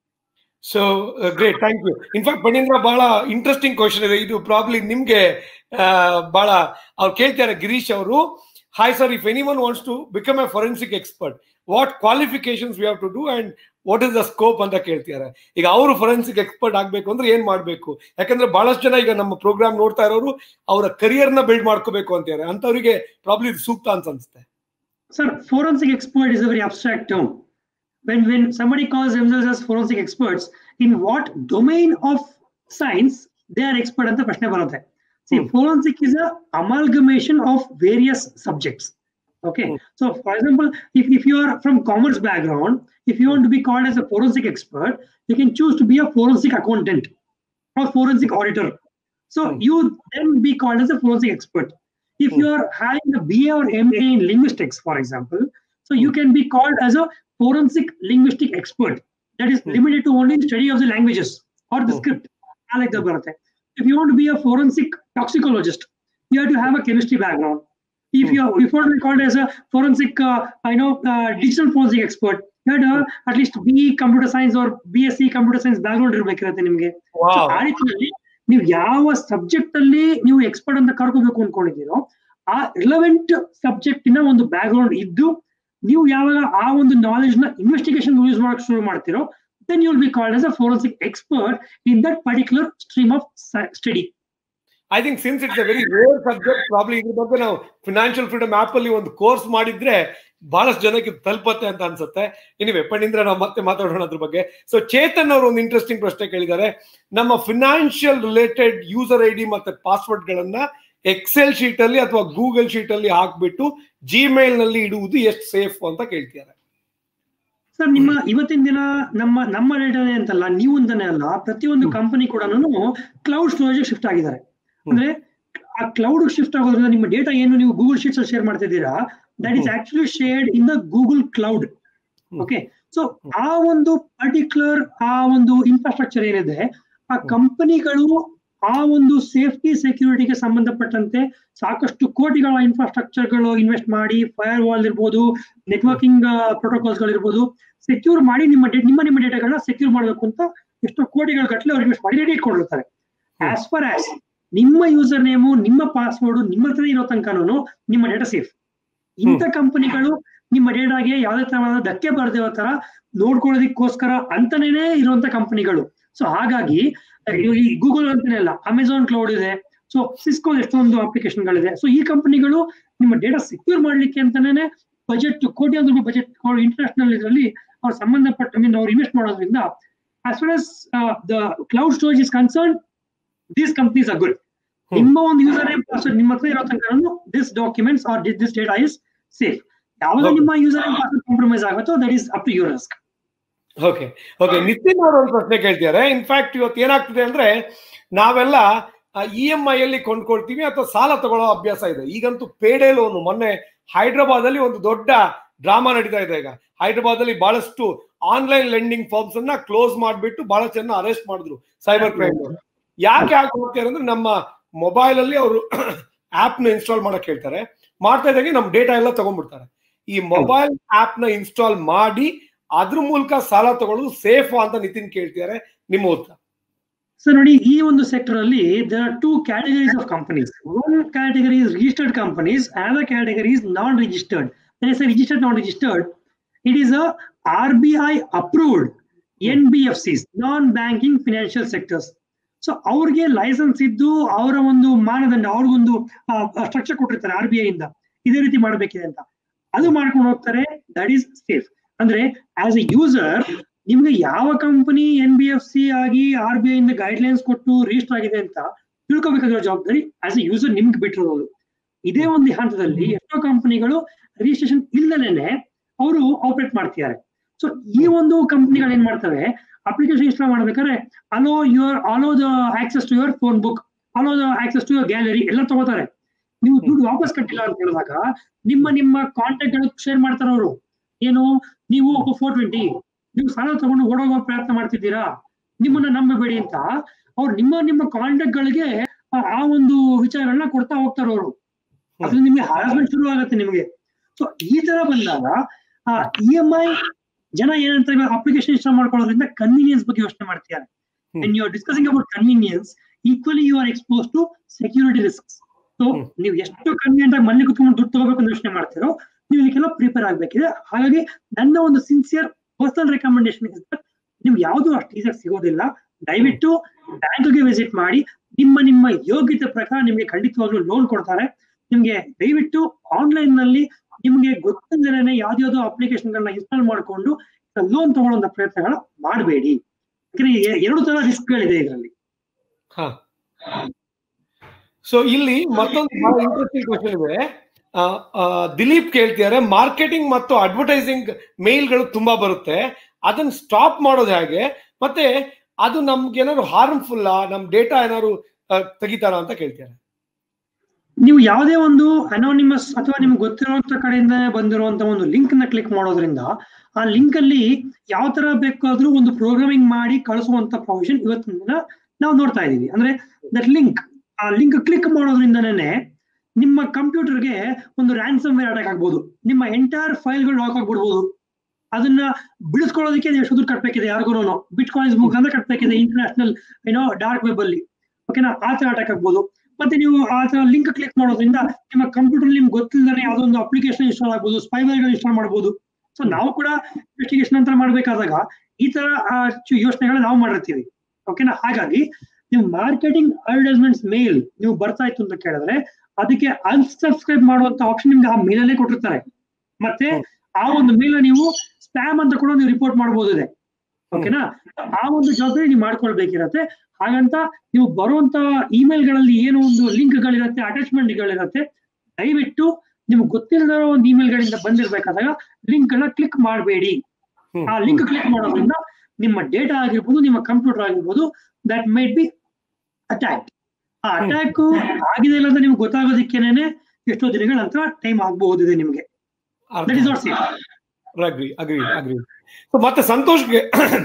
so great thank you in fact Phanindra ಬಹಳ ಇಂಟ್ರೆಸ್ಟಿಂಗ್ ಕ್ವಶನ್ ಇದೆ ಇದು ಪ್ರಾಬ್ಲಿ ನಿಮ್ಗೆ ಆ, ಬಹಳ ಅವ್ರು ಕೇಳ್ತಾರೆ ಗಿರೀಶ್ ಅವರು hi sir if anyone wants to become a forensic expert what qualifications we have to do and what is the scope ಅಂತ ಕೇಳ್ತಿದ್ದಾರೆ ಈಗ ಅವರು ಫೊರೆನ್ಸಿಕ್ ಎಕ್ಸ್ಪರ್ಟ್ ಆಗ್ಬೇಕು ಅಂದ್ರೆ ಏನ್ ಮಾಡ್ಬೇಕು ಯಾಕಂದ್ರೆ ಬಹಳಷ್ಟು ಜನ ಈಗ ನಮ್ಮ ಪ್ರೋಗ್ರಾಮ್ ನೋಡ್ತಾ ಇರೋರು ಅವರ ಕರಿಯರ್ ನ ಬಿಲ್ಡ್ ಮಾಡ್ಕೋಬೇಕು ಅಂತಾರೆ ಅಂತವರಿಗೆ ಪ್ರಾಬ್ಲಿ ಇದು ಸೂಕ್ತ ಅಂತ ಅನ್ಸುತ್ತೆ Sir, forensic expert is a very abstract term. When when somebody calls themselves as forensic experts, in what domain of science they are expert ಅಂತ ಪ್ರಶ್ನೆ ಬರುತ್ತೆ. See, Hmm. forensic is a amalgamation of various subjects. Okay. Hmm. So, for example, if, if you are from commerce background, if you want to be called as a forensic expert, you can choose to be a forensic accountant or forensic auditor. So Hmm. you then be called as a forensic expert. If Hmm. you are having a BA or MA in linguistics, for example, so you Hmm. can be called as a forensic linguistic expert. That is Hmm. limited to only study of the languages or the Hmm. script. I like the bharat. If you want to be a forensic toxicologist, you have to have a chemistry background. If Hmm. you if you want to be called as a forensic, uh, I know, uh, digital forensic expert, you have to have at least BE computer science or BSc computer science background ಇರ್ಬೇಕಿರತ್ತೆ ನಿಮಗೆ So, ಆ ರೀತಿಯಲ್ಲಿ ನೀವು ಯಾವ subject ಅಲ್ಲಿ ನೀವು expert ಅಂತ ಕರ್ಕೋಬೇಕು ಅನ್ಕೊಂಡಿದ್ದೀರೋ ಆ relevant ಸಬ್ಜೆಕ್ಟಿನ ಒಂದು ಬ್ಯಾಕ್ ಗ್ರೌಂಡ್ ಇದ್ದು ನೀವು ಯಾವಾಗ ಆ ಒಂದು ನಾಲೆಜ್ ನ ಇನ್ವೆಸ್ಟಿಗೇಷನ್ ಯೂಸ್ ಮಾಡಕ್ ಶುರು ಮಾಡ್ತಿರೋ then you will be called as a forensic expert in that particular stream of study I think since it's a very rare subject probably ಇದ್ರ ಬಗ್ಗೆ ನಾವು ಫಿನಾನ್ಷಿಯಲ್ ಫ್ರೀಡಮ್ ಆಪ್ ಅಲ್ಲಿ ಒಂದು ಕೋರ್ಸ್ ಮಾಡಿದ್ರೆ ಬಹಳಷ್ಟು ಜನಕ್ಕೆ ತಲುಪತ್ತೆ ಅಂತ ಅನ್ಸುತ್ತೆ ಇನಿವೆ ಪಂಡಿಂದ್ರ ನಾವು ಮತ್ತೆ ಮಾತಾಡೋಣ ಅದ್ರ ಬಗ್ಗೆ ಸೊ ಚೇತನ್ ಅವರು ಒಂದು ಇಂಟ್ರೆಸ್ಟಿಂಗ್ ಪ್ರಶ್ನೆ ಕೇಳಿದ್ದಾರೆ ನಮ್ಮ financial related user I D ಮತ್ತೆ ಪಾಸ್ವರ್ಡ್ ಗಳನ್ನ ಎಕ್ಸೆಲ್ ಶೀಟ್ ಅಲ್ಲಿ ಅಥವಾ ಗೂಗಲ್ ಶೀಟ್ ಅಲ್ಲಿ ಹಾಕ್ಬಿಟ್ಟು ಜಿಮೇಲ್ ನಲ್ಲಿ ಇಡುವುದು ಎಷ್ಟು ಸೇಫ್ ಅಂತ ಕೇಳ್ತಿದ್ದಾರೆ ಸರ್ ನಿಮ್ಮ ಇವತ್ತಿನ ದಿನ ನಮ್ಮ ನಮ್ಮ ಡೇಟಾನೇ ಅಂತಲ್ಲ ನೀವು ಅಂತಾನೆ ಅಲ್ಲ ಪ್ರತಿಯೊಂದು ಕಂಪನಿ ಕೂಡ ಕ್ಲೌಡ್ ಸ್ಟೋರೇಜ್ ಶಿಫ್ಟ್ ಆಗಿದ್ದಾರೆ ಅಂದ್ರೆ ಆ ಕ್ಲೌಡ್ ಶಿಫ್ಟ್ ಆಗೋದ್ರಿಂದ ನಿಮ್ಮ ಡೇಟಾ ಏನು ನೀವು ಗೂಗಲ್ ಶೀಟ್ಸ್ ಅಲ್ಲಿ ಶೇರ್ ಮಾಡ್ತಿದ್ದೀರಾ that is actually shared in the Google cloud okay so ಆ ಒಂದು ಪರ್ಟಿಕ್ಯುಲರ್ ಆ ಒಂದು ಇನ್ಫ್ರಾಸ್ಟ್ರಕ್ಚರ್ ಏನಿದೆ ಆ ಕಂಪನಿಗಳು ಆ ಒಂದು ಸೇಫ್ಟಿ ಸೆಕ್ಯೂರಿಟಿಗೆ ಸಂಬಂಧಪಟ್ಟಂತೆ ಸಾಕಷ್ಟು ಕೋಟಿಗಳ ಇನ್ಫ್ರಾಸ್ಟ್ರಕ್ಚರ್ ಗಳು ಇನ್ವೆಸ್ಟ್ ಮಾಡಿ ಫೈರ್ ವಾಲ್ ಇರ್ಬೋದು ನೆಟ್ವರ್ಕಿಂಗ್ ಪ್ರೋಟೋಕಾಲ್ಸ್ ಗಳಿರ್ಬೋದು ಸೆಕ್ಯೂರ್ ಮಾಡಿ ನಿಮ್ಮ ನಿಮ್ಮ ನಿಮ್ಮ ಡೇಟಾಗಳನ್ನ ಸೆಕ್ಯೂರ್ ಮಾಡಬೇಕು ಅಂತ ಎಷ್ಟೋ ಕೋಟಿಗಳ ಗಟ್ಟಲೆ ಅವ್ರು ಇನ್ವೆಸ್ಟ್ ಮಾಡಿ ರೆಡಿ ಇಟ್ಕೊಂಡಿರ್ತಾರೆ ಆಸ್ ಫಾರ್ ಆಸ್ ನಿಮ್ಮ ಯೂಸರ್ ನೇಮು ನಿಮ್ಮ ಪಾಸ್ವರ್ಡ್ ನಿಮ್ಮ ಹತ್ರ ಇರೋ ತನಕನೂ ನಿಮ್ಮ ಡೇಟಾ ಸೇಫ್ ಇಂಥ ಕಂಪನಿಗಳು ನಿಮ್ಮ ಡೇಟಾಗೆ ಯಾವುದೇ ತರಹದ ಧಕ್ಕೆ ಬರದಿರೋ ತರ ನೋಡ್ಕೊಳ್ಳೋದಕ್ಕೋಸ್ಕರ ಅಂತಾನೇ ಇರುವಂತ ಕಂಪನಿಗಳು ಸೊ ಹಾಗಾಗಿ ಈ ಗೂಗಲ್ ಅಂತಾನೆ ಅಲ್ಲ ಅಮೆಝಾನ್ ಕ್ಲೌಡ್ ಇದೆ ಸೊ ಸಿಸ್ಕೋ ಎಷ್ಟೊಂದು ಅಪ್ಲಿಕೇಶನ್ಗಳಿದೆ ಸೊ ಈ ಕಂಪನಿಗಳು ನಿಮ್ಮ ಡೇಟಾ ಸೆಕ್ಯೂರ್ ಮಾಡ್ಲಿಕ್ಕೆ ಅಂತಾನೆ ಬಜೆಟ್ ಕೋಟ್ಯಾಂತರ ರೂಪಾಯಿ ಬಜೆಟ್ ಇಂಟರ್ನ್ಯಾಷನಲ್ ಇದರಲ್ಲಿ ಅವ್ರು ಸಂಬಂಧಪಟ್ಟ ಮೀನ್ ಅವ್ರು ಇನ್ವೆಸ್ಟ್ ಮಾಡೋದ್ರಿಂದ as far as the cloud storage is concern these companies are good ನಿಮ್ಮ ಒಂದು ಯೂಸರ್ ನೇಮ್ ಪಾಸ್ವರ್ಡ್ ನಿಮ್ಮ ಹತ್ರ ಇರೋ ತನಕ this documents are this data is safe ಯಾವಾಗ ನಿಮ್ಮ ಯೂಸರ್ ನೇಮ್ ಪಾಸ್ವರ್ಡ್ ಕಾಂಪ್ರಮೈಸ್ ಆಗುತ್ತೋ that is up to your risk okay okay Nitin ಅವರು ಒಂದು ಪ್ರಶ್ನೆ ಕೇಳ್ತಿದ್ದಾರೆ ಇನ್ಫ್ಯಾಕ್ಟ್ ಇವತ್ತು ಏನಾಗ್ತಿದೆ ಅಂದ್ರೆ ನಾವೆಲ್ಲ ಇ ಎಂ ಐ ಅಲ್ಲಿ ಕೊಂಡ್ಕೊಳ್ತೀವಿ ಅಥವಾ ಸಾಲ ತಗೊಳ್ಳೋ ಅಭ್ಯಾಸ ಇದೆ ಈಗಂತೂ ಪೇಡೆ ಲೋನು ಮೊನ್ನೆ ಹೈದರಾಬಾದ್ ಅಲ್ಲಿ ಒಂದು ದೊಡ್ಡ ಡ್ರಾಮಾ ನಡೀತಾ ಇದೆ ಈಗ ಹೈದರಾಬಾದ್ ಅಲ್ಲಿ ಬಹಳಷ್ಟು ಆನ್ಲೈನ್ ಲೆಂಡಿಂಗ್ ಫಾರ್ಮ್ಸ್ ಅನ್ನ ಕ್ಲೋಸ್ ಮಾಡಿಬಿಟ್ಟು ಬಹಳಷ್ಟು ಜನ ಅರೆಸ್ಟ್ ಮಾಡಿದ್ರು ಸೈಬರ್ ಕ್ರೈಮ್ ಯಾಕೆ ಯಾಕೆ ಹೋಗ್ತಾರೆ ಅಂದ್ರೆ ನಮ್ಮ ಮೊಬೈಲ್ ಅಲ್ಲಿ ಅವರು ಆಪ್ ನ ಇನ್ಸ್ಟಾಲ್ ಮಾಡಕ್ ಹೇಳ್ತಾರೆ ಮಾಡ್ತಾ ಇದ್ದಾಗೆ ನಮ್ಮ ಡೇಟಾ ಎಲ್ಲ ತಗೊಂಡ್ಬಿಡ್ತಾರೆ ಈ ಮೊಬೈಲ್ ಆಪ್ ನ ಇನ್ಸ್ಟಾಲ್ ಮಾಡಿ ಅದ್ರ ಮೂಲಕ ಸಾಲ ತಗೊಳ್ಳೋದು ಸೇಫ್ ಅಂತ ನಿತಿನ್ ಕೇಳ್ತಿದ್ದಾರೆ ನಿಮ್ಮ ಉತ್ತರ ಸರ್ ನೋಡಿ ಈ ಒಂದು ಸೆಕ್ಟರ್ ಅಲ್ಲಿ there are two categories of companies one category is registered companies other category is non registered registered non registered it is a R B I approved N B F Cs non banking financial sectors so ಅವ್ರಿಗೆ licence ಇದ್ದು ಅವರ ಒಂದು ಮಾನದಂಡ ಅವ್ರಿಗೊಂದು structure ಕೊಟ್ಟಿರ್ತಾರೆ R B I ಇಂದ ಇದೇ ರೀತಿ ಮಾಡಬೇಕಿದೆ ಅಂತ ಅದು ಮಾಡ್ಕೊಂಡು ಹೋಗ್ತಾರೆ ದಟ್ ಈಸ್ ಸೇಫ್ ಅಂದ್ರೆ ಆಸ್ ಎ ಯೂಸರ್ ನಿಮ್ಗೆ ಯಾವ company N B F C ಆಗಿ ಆರ್ ಬಿ ಐ ಇಂದ ಗೈಡ್ ಲೈನ್ಸ್ ಕೊಟ್ಟು ರಿಜಿಸ್ಟರ್ ಆಗಿದೆ ಅಂತ ತಿಳ್ಕೊಬೇಕಾಗಿರೋ ಜವಾಬ್ದಾರಿ ಆಸ್ ಎ ಯೂಸರ್ ನಿಮ್ಗೆ ಬಿಟ್ಟಿರೋದು ಇದೇ ಒಂದು ಹಂತದಲ್ಲಿ ಎಷ್ಟೋ ಕಂಪನಿಗಳು ರಿಜಿಸ್ಟ್ರೇಷನ್ ಇಲ್ದಲೇನೆ ಅವರು ಆಪರೇಟ್ ಮಾಡ್ತಿದ್ದಾರೆ ಸೊ ಈ ಒಂದು ಕಂಪನಿಗಳು ಏನ್ ಮಾಡ್ತವೆ ಅಪ್ಲಿಕೇಶನ್ ಇನ್ಸ್ಟಾಲ್ ಮಾಡ್ಬೇಕಾದ್ರೆ allow your allow the access to your phone book allow the access to your gallery ಎಲ್ಲ ತಗೋತಾರೆ ನೀವು ದುಡ್ಡು ವಾಪಸ್ ಕಟ್ಟಿಲ್ಲ ಅಂತ ಹೇಳಿದಾಗ ನಿಮ್ಮ ನಿಮ್ಮ ಕಾಂಟ್ಯಾಕ್ಟ್ ಗಳು ಶೇರ್ ಮಾಡ್ತಾರೆ ಅವರು ಏನು ನೀವು ಫೋರ್ ಟ್ವೆಂಟಿ ನೀವು ಸಾಲ ತಗೊಂಡು ಓಡೋಗೋ ಪ್ರಯತ್ನ ಮಾಡ್ತಿದ್ದೀರಾ ನಿಮ್ಮನ್ನ ನಂಬಬೇಡಿ ಅಂತ ಅವ್ರು ನಿಮ್ಮ ನಿಮ್ಮ ಕಾಂಟ್ಯಾಕ್ಟ್ ಗಳಿಗೆ ಆ ಒಂದು ವಿಚಾರಗಳನ್ನ ಕೊಡ್ತಾ ಹೋಗ್ತಾರೆ ಅವರು ಅದು ನಿಮ್ಗೆ ಹರಾಸ್ಮೆಂಟ್ ಶುರು ಆಗುತ್ತೆ ನಿಮ್ಗೆ ಸೊ ಈ ತರ ಬಂದಾಗ ಆ ಇ ಎಂ ಐ ಜನ ಏನಂತ ಅಪ್ಲಿಕೇಶನ್ ಇನ್ಸ್ಟಾಲ್ ಮಾಡ್ಕೊಳ್ಳೋದ್ರಿಂದ ಕನ್ವೀನಿಯನ್ಸ್ ಬಗ್ಗೆ ಯೋಚನೆ ಮಾಡ್ತಿದ್ದಾರೆ and you are discussing about convenience equally you are expose to security risks so ನೀವು ಎಷ್ಟು ಕನ್ವೀನಿಯಂಟ್ ಆಗಿ ಮನೆ ಕುತ್ಕೊಂಡು ದುಡ್ಡು ತಗೋಬೇಕು ಅಂತ ಯೋಚನೆ ಮಾಡ್ತೀರೋ ನೀವು ಇದಕ್ಕೆಲ್ಲ ಪ್ರಿಪೇರ್ ಆಗ್ಬೇಕಿದೆ ಹಾಗಾಗಿ ನನ್ನ ಒಂದು ಸಿನ್ಸಿಯರ್ ಪರ್ಸನಲ್ ರೆಕಮೆಂಡೇಶನ್ ನಿಮ್ಗೆ ಯಾವುದು ಅಷ್ಟು ಈಸಿಯಾಗಿ ಸಿಗೋದಿಲ್ಲ ದಯವಿಟ್ಟು ಬ್ಯಾಂಕ್ಗೆ ವಿಸಿಟ್ ಮಾಡಿ ನಿಮ್ಮ ನಿಮ್ಮ ಯೋಗ್ಯತೆ ಪ್ರಕಾರ ನಿಮ್ಗೆ ಖಂಡಿತವಾಗ್ಲೂ ಲೋನ್ ಕೊಡ್ತಾರೆ ನಿಮ್ಗೆ ದಯವಿಟ್ಟು ಆನ್ಲೈನ್ ನಲ್ಲಿ ನಿಮ್ಗೆ ಗೊತ್ತಿಲ್ಲದೇನೆ ಯಾವ್ದಾವ್ದೋ ಅಪ್ಲಿಕೇಶನ್ ಗಳನ್ನ ಇನ್ಸ್ಟಾಲ್ ಮಾಡಿಕೊಂಡು ಲೋನ್ ತಗೊಳ್ಳೋ ಪ್ರಯತ್ನಗಳ ಮಾಡಬೇಡಿ ಎರಡು ತರ ರಿಸ್ಕ್ ಗಳಿದೆ ಇದರಲ್ಲಿ ಸೊ ಇಲ್ಲಿ ಮತ್ತೊಂದು ಬಹಳ ಇಂಟ್ರೆಸ್ಟಿಂಗ್ ಕ್ವಶನ್ ಇದೆ ದಿಲೀಪ್ ಕೇಳ್ತಿದ್ದಾರೆ ಮಾರ್ಕೆಟಿಂಗ್ ಮತ್ತು ಅಡ್ವರ್ಟೈಸಿಂಗ್ ಮೇಲ್ಗಳು ತುಂಬಾ ಬರುತ್ತೆ ಅದನ್ನ ಸ್ಟಾಪ್ ಮಾಡೋದು ಹೇಗೆ ಮತ್ತೆ ಅದು ನಮ್ಗೆ ಏನಾದ್ರು ಹಾರ್ಮ್ಫುಲ್ ನಮ್ ಡೇಟಾ ಏನಾದ್ರು ತೆಗಿತಾರ ಅಂತ ಕೇಳ್ತಾರೆ ನೀವು ಯಾವುದೇ ಒಂದು ಅನೋನಿಮಸ್ ಅಥವಾ ನಿಮ್ಗೆ ಗೊತ್ತಿರುವಂತ ಕಡೆಯಿಂದ ಬಂದಿರುವಂತ ಒಂದು ಲಿಂಕ್ ನ ಕ್ಲಿಕ್ ಮಾಡೋದ್ರಿಂದ ಆ ಲಿಂಕ್ ಅಲ್ಲಿ ಯಾವ ತರ ಬೇಕಾದ್ರೂ ಒಂದು ಪ್ರೋಗ್ರಾಮಿಂಗ್ ಮಾಡಿ ಕಳಿಸುವಂತ ಪ್ರೊವಿಷನ್ ಇವತ್ತಿನ ದಿನ ನಾವು ನೋಡ್ತಾ ಇದೀವಿ ಅಂದ್ರೆ ದಟ್ ಲಿಂಕ್ ಆ ಲಿಂಕ್ ಕ್ಲಿಕ್ ಮಾಡೋದ್ರಿಂದನೇ ನಿಮ್ಮ ಕಂಪ್ಯೂಟರ್ಗೆ ಒಂದು ರ್ಯಾನ್ಸಮ್ ವೇರ್ ಅಟ್ಯಾಕ್ ಆಗ್ಬೋದು ನಿಮ್ಮ ಎಂಟೈರ್ ಫೈಲ್ಗಳು ಲಾಕ್ ಆಗ್ಬಿಡ್ಬೋದು ಅದನ್ನ ಬಿಡಿಸ್ಕೊಳ್ಳೋದಕ್ಕೆ ಎಷ್ಟು ದುಡ್ಡು ಕಟ್ಬೇಕಿದೆ ಯಾರಿಗೂ ಬಿಟ್ ಕಾಯಿನ್ಸ್ ಮುಖಾಂತರ ಕಟ್ಬೇಕಿದೆ ಇಂಟರ್ನ್ಯಾಷನಲ್ ಏನೋ ಡಾರ್ಕ್ ವೆಬ್ ಅಲ್ಲಿ ಓಕೆನಾ ಆ ತರ ಅಟ್ಯಾಕ್ ಆಗ್ಬೋದು ಮತ್ತೆ ನೀವು ಆ ತರ ಲಿಂಕ್ ಕ್ಲಿಕ್ ಮಾಡೋದ್ರಿಂದ ನಿಮ್ಮ ಕಂಪ್ಯೂಟರ್ ನಿಮ್ಗೆ ಗೊತ್ತಿಲ್ಲದೆ ಯಾವುದೋ ಒಂದು ಅಪ್ಲಿಕೇಶನ್ ಇನ್ಸ್ಟಾಲ್ ಆಗ್ಬೋದು ಸ್ಪೈವೇರ್ಗಳು ಇನ್ಸ್ಟಾಲ್ ಮಾಡ್ಬೋದು ಸೊ ನಾವು ಕೂಡ ಇನ್ವೆಸ್ಟಿಗೇಷನ್ ಅಂತ ಮಾಡ್ಬೇಕಾದಾಗ ಈ ತರ ಯೋಚನೆಗಳನ್ನ ನಾವು ಮಾಡಿರ್ತೀವಿ ಓಕೆನಾ ಹಾಗಾಗಿ ನೀವು ಮಾರ್ಕೆಟಿಂಗ್ ಅಡ್ವರ್ಟೈಸ್ಮೆಂಟ್ಸ್ ಮೇಲ್ ನೀವು ಬರ್ತಾ ಇತ್ತು ಅಂತ ಕೇಳಿದ್ರೆ ಅದಕ್ಕೆ ಅನ್ಸಬ್ಸ್ಕ್ರೈಬ್ ಮಾಡುವಂತ ಆಪ್ಷನ್ ನಿಮ್ಗೆ ಆ ಮೇಲಲ್ಲೇ ಕೊಟ್ಟಿರ್ತಾರೆ ಮತ್ತೆ ಆ ಒಂದು ಮೇಲ್ ನೀವು ಸ್ಪ್ಯಾಮ್ ಅಂತ ಕೂಡ ನೀವು ರಿಪೋರ್ಟ್ ಮಾಡಬಹುದು ಇದೆ ಓಕೆನಾ ಆ ಒಂದು ಜವಾಬ್ದಾರಿ ನೀವು ಮಾಡ್ಕೊಳ್ಬೇಕಿರತ್ತೆ ಹಾಗಂತ ನೀವು ಬರುವಂತ ಇಮೇಲ್ಗಳಲ್ಲಿ ಏನೋ ಒಂದು ಲಿಂಕ್ ಗಳಿರತ್ತೆ ಅಟ್ಯಾಚ್ಮೆಂಟ್ ಗಳಿರತ್ತೆ ದಯವಿಟ್ಟು ನಿಮ್ಗೆ ಗೊತ್ತಿಲ್ಲದ ಒಂದು ಇಮೇಲ್ ಗಳಿಂದ ಬಂದಿರ್ಬೇಕಾದಾಗ ಲಿಂಕ್ ಗಳನ್ನ ಕ್ಲಿಕ್ ಮಾಡಬೇಡಿ ಆ ಲಿಂಕ್ ಕ್ಲಿಕ್ ಮಾಡೋದ್ರಿಂದ ನಿಮ್ಮ ಡೇಟಾ ಆಗಿರ್ಬೋದು ನಿಮ್ಮ ಕಂಪ್ಯೂಟರ್ ಆಗಿರ್ಬೋದು ದಟ್ ಮೈಟ್ ಬಿ ಅಟ್ಯಾಕ್ ಆ ಅಟ್ಯಾಕ್ ಆಗಿದೆ ಇಲ್ಲ ಅಂತ ನಿಮ್ಗೆ ಗೊತ್ತಾಗೋದಕ್ಕೇನೆ ಎಷ್ಟೋ ದಿನಗಳ ನಂತರ ಟೈಮ್ ಆಗಬಹುದಿದೆ ನಿಮ್ಗೆ that is not safe agree agree agree so ಮತ್ತೆ ಸಂತೋಷ್ಗೆ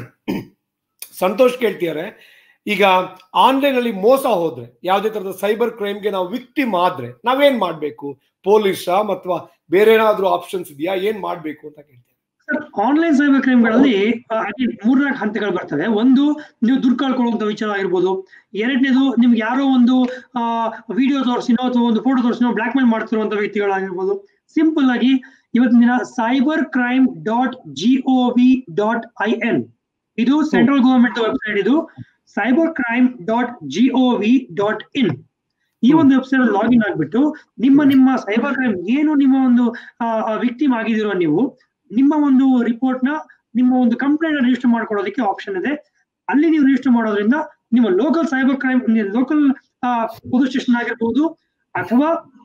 ಸಂತೋಷ್ ಕೇಳ್ತಿದ್ದಾರೆ ಈಗ ಆನ್ಲೈನ್ ಅಲ್ಲಿ ಮೋಸ ಹೋದ್ರೆ ಯಾವುದೇ ತರದ ಸೈಬರ್ ಕ್ರೈಮ್ಗೆ ನಾವು ವಿಕ್ಟಿಮ್ ಆದ್ರೆ ನಾವೇನ್ ಮಾಡ್ಬೇಕು ಪೊಲೀಸಾ ಅಥವಾ ಬೇರೆ ಏನಾದ್ರೂ ಆಪ್ಷನ್ಸ್ ಇದೆಯಾ ಏನ್ ಮಾಡ್ಬೇಕು ಅಂತ ಕೇಳ್ತೀನಿ ಆನ್ಲೈನ್ ಸೈಬರ್ ಕ್ರೈಮ್ಗಳಲ್ಲಿ ಮೂರ್ನಾಲ್ಕು ಹಂತಗಳು ಬರ್ತವೆ ಒಂದು ನೀವು ದುಡ್ಡು ಕಳ್ಕೊಳ್ಳುವಂತ ವಿಚಾರ ಆಗಿರ್ಬೋದು ಎರಡನೇದು ನಿಮ್ಗೆ ಯಾರೋ ಒಂದು ವಿಡಿಯೋ ತೋರಿಸಿನೋ ಅಥವಾ ಒಂದು ಫೋಟೋ ತೋರಿಸಿನೋ ಬ್ಲಾಕ್ ಮೇಲ್ ಮಾಡ್ತಿರುವಂತ ವ್ಯಕ್ತಿಗಳಾಗಿರ್ಬೋದು ಸಿಂಪಲ್ ಆಗಿ ಇವತ್ತಿನ ದಿನ cyber crime dot G O V dot I N ಇದು ಸೆಂಟ್ರಲ್ ಗವರ್ಮೆಂಟ್ ವೆಬ್ಸೈಟ್ ಇದು cyber crime dot G O V dot in ಈ ಒಂದು ವೆಬ್ಸೈಟ್ ಲಾಗಿನ್ ಆಗ್ಬಿಟ್ಟು ನಿಮ್ಮ ನಿಮ್ಮ ಸೈಬರ್ ಕ್ರೈಮ್ ಏನು ನಿಮ್ಮ ಒಂದು ವಿಕ್ಟಿಮ್ ಆಗಿದಿರೋ ನೀವು ನಿಮ್ಮ ಒಂದು ರಿಪೋರ್ಟ್ ನ ನಿಮ್ಮ ಒಂದು ಕಂಪ್ಲೇಂಟ್ ರಿಜಿಸ್ಟರ್ ಮಾಡ್ಕೊಳ್ಳೋದಕ್ಕೆ ಆಪ್ಷನ್ ಇದೆ ಅಲ್ಲಿ ನೀವು ರಿಜಿಸ್ಟರ್ ಮಾಡೋದ್ರಿಂದ ನಿಮ್ಮ local cyber crime local police station ಆಗಿರ್ಬೋದು ಅಥವಾ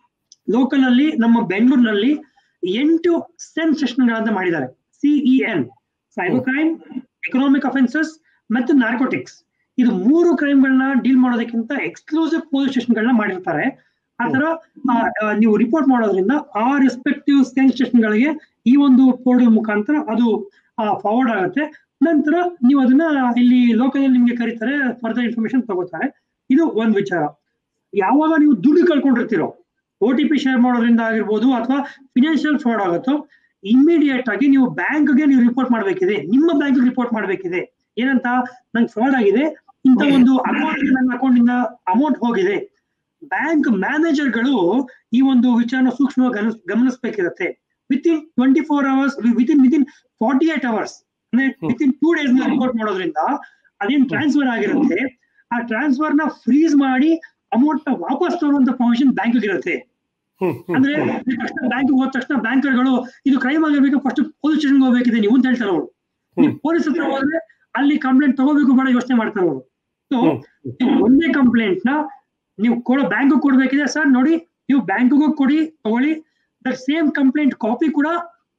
ಲೋಕಲ್ ಅಲ್ಲಿ ನಮ್ಮ ಬೆಂಗಳೂರಿನಲ್ಲಿ ಎಂಟು ಸೆನ್ ಸೆಷನ್ಗಳಂತ ಮಾಡಿದ್ದಾರೆ C E N cyber crime economic offences ಮತ್ತು ನಾರ್ಕೋಟಿಕ್ಸ್ ಇದು ಮೂರು ಕ್ರೈಮ್ಗಳನ್ನ ಡೀಲ್ ಮಾಡೋದಕ್ಕಿಂತ ಎಕ್ಸ್ಕ್ಲೂಸಿವ್ ಪೊಲೀಸ್ ಸ್ಟೇಷನ್ಗಳನ್ನ ಮಾಡಿರ್ತಾರೆ ಆ ತರ ನೀವು ರಿಪೋರ್ಟ್ ಮಾಡೋದ್ರಿಂದ ಆ ರೆಸ್ಪೆಕ್ಟಿವ್ ಸೆನ್ ಸ್ಟೇಷನ್ಗಳಿಗೆ ಈ ಒಂದು ಪೋರ್ಟಲ್ ಮುಖಾಂತರ ಅದು ಫಾರ್ವರ್ಡ್ ಆಗುತ್ತೆ ನಂತರ ನೀವು ಅದನ್ನ ಇಲ್ಲಿ ಲೋಕಲ್ ನಿಮ್ಗೆ ಕರೀತಾರೆ ಫರ್ದರ್ ಇನ್ಫಾರ್ಮೇಶನ್ ತಗೋತಾರೆ ಇದು ಒಂದ್ ವಿಚಾರ ಯಾವಾಗ ನೀವು ದುಡ್ಡು ಕಳ್ಕೊಂಡಿರ್ತೀರೋ ಒ ಟಿ ಪಿ ಶೇರ್ ಮಾಡೋದ್ರಿಂದ ಆಗಿರ್ಬೋದು ಅಥವಾ ಫಿನಾನ್ಷಿಯಲ್ ಫ್ರಾಡ್ ಆಗುತ್ತೋ ಇಮಿಡಿಯೇಟ್ ಆಗಿ ನೀವು ಬ್ಯಾಂಕ್ಗೆ ನೀವು ರಿಪೋರ್ಟ್ ಮಾಡಬೇಕಿದೆ ನಿಮ್ಮ ಬ್ಯಾಂಕ್ ರಿಪೋರ್ಟ್ ಮಾಡಬೇಕಿದೆ ಏನಂತ ನಂಗೆ ಫ್ರಾಡ್ ಆಗಿದೆ ಇಂಥ ಒಂದು ಅಕೌಂಟ್ ನನ್ನ ಅಕೌಂಟ್ ಇಂದ ಅಮೌಂಟ್ ಹೋಗಿದೆ ಬ್ಯಾಂಕ್ ಮ್ಯಾನೇಜರ್ಗಳು ಈ ಒಂದು ವಿಚಾರನ ಸೂಕ್ಷ್ಮವಾಗಿ ಗಮನಿಸ್ ಗಮನಿಸಬೇಕಿರುತ್ತೆ within twenty four hours within within forty eight hours ಅಂದ್ರೆ within two days report ಮಾಡೋದ್ರಿಂದ ಅದೇನ್ ಟ್ರಾನ್ಸ್ಫರ್ ಆಗಿರುತ್ತೆ ಆ ಟ್ರಾನ್ಸ್ಫರ್ ನ ಫ್ರೀಸ್ ಮಾಡಿ ಅಮೌಂಟ್ ನ ವಾಪಸ್ ತರುವಂತ ಪ್ರೊವಿಷನ್ ಬ್ಯಾಂಕ್ ಇರುತ್ತೆ ಅಂದ್ರೆ ಬ್ಯಾಂಕ್ ಹೋದ ತಕ್ಷಣ ಬ್ಯಾಂಕರ್ಗಳು ಇದು ಕ್ರೈಮ್ ಆಗಿರ್ಬೇಕು ಫಸ್ಟ್ ಪೊಲೀಸ್ ಸ್ಟೇಷನ್ ಹೋಗ್ಬೇಕಿದೆ ನೀವು ಅಂತ ಹೇಳ್ತಾರೆ ಅವರು ಪೊಲೀಸ್ ಹತ್ರ ಹೋದ್ರೆ ಅಲ್ಲಿ ಕಂಪ್ಲೇಂಟ್ ತಗೋಬೇಕು ಬೇಡ ಯೋಚನೆ ಮಾಡ್ತಾರೆ ಅವರು ಸೊ ಒಂದೇ ಕಂಪ್ಲೇಂಟ್ ನ ನೀವು ಕೊಡೋ ಬ್ಯಾಂಕ್ ಕೊಡ್ಬೇಕಿದೆ ಸರ್ ನೋಡಿ ನೀವು ಬ್ಯಾಂಕ್ಗೂ ಕೊಡಿ ತಗೊಳ್ಳಿ ದಟ್ ಸೇಮ್ ಕಂಪ್ಲೇಂಟ್ ಕಾಪಿ ಕೂಡ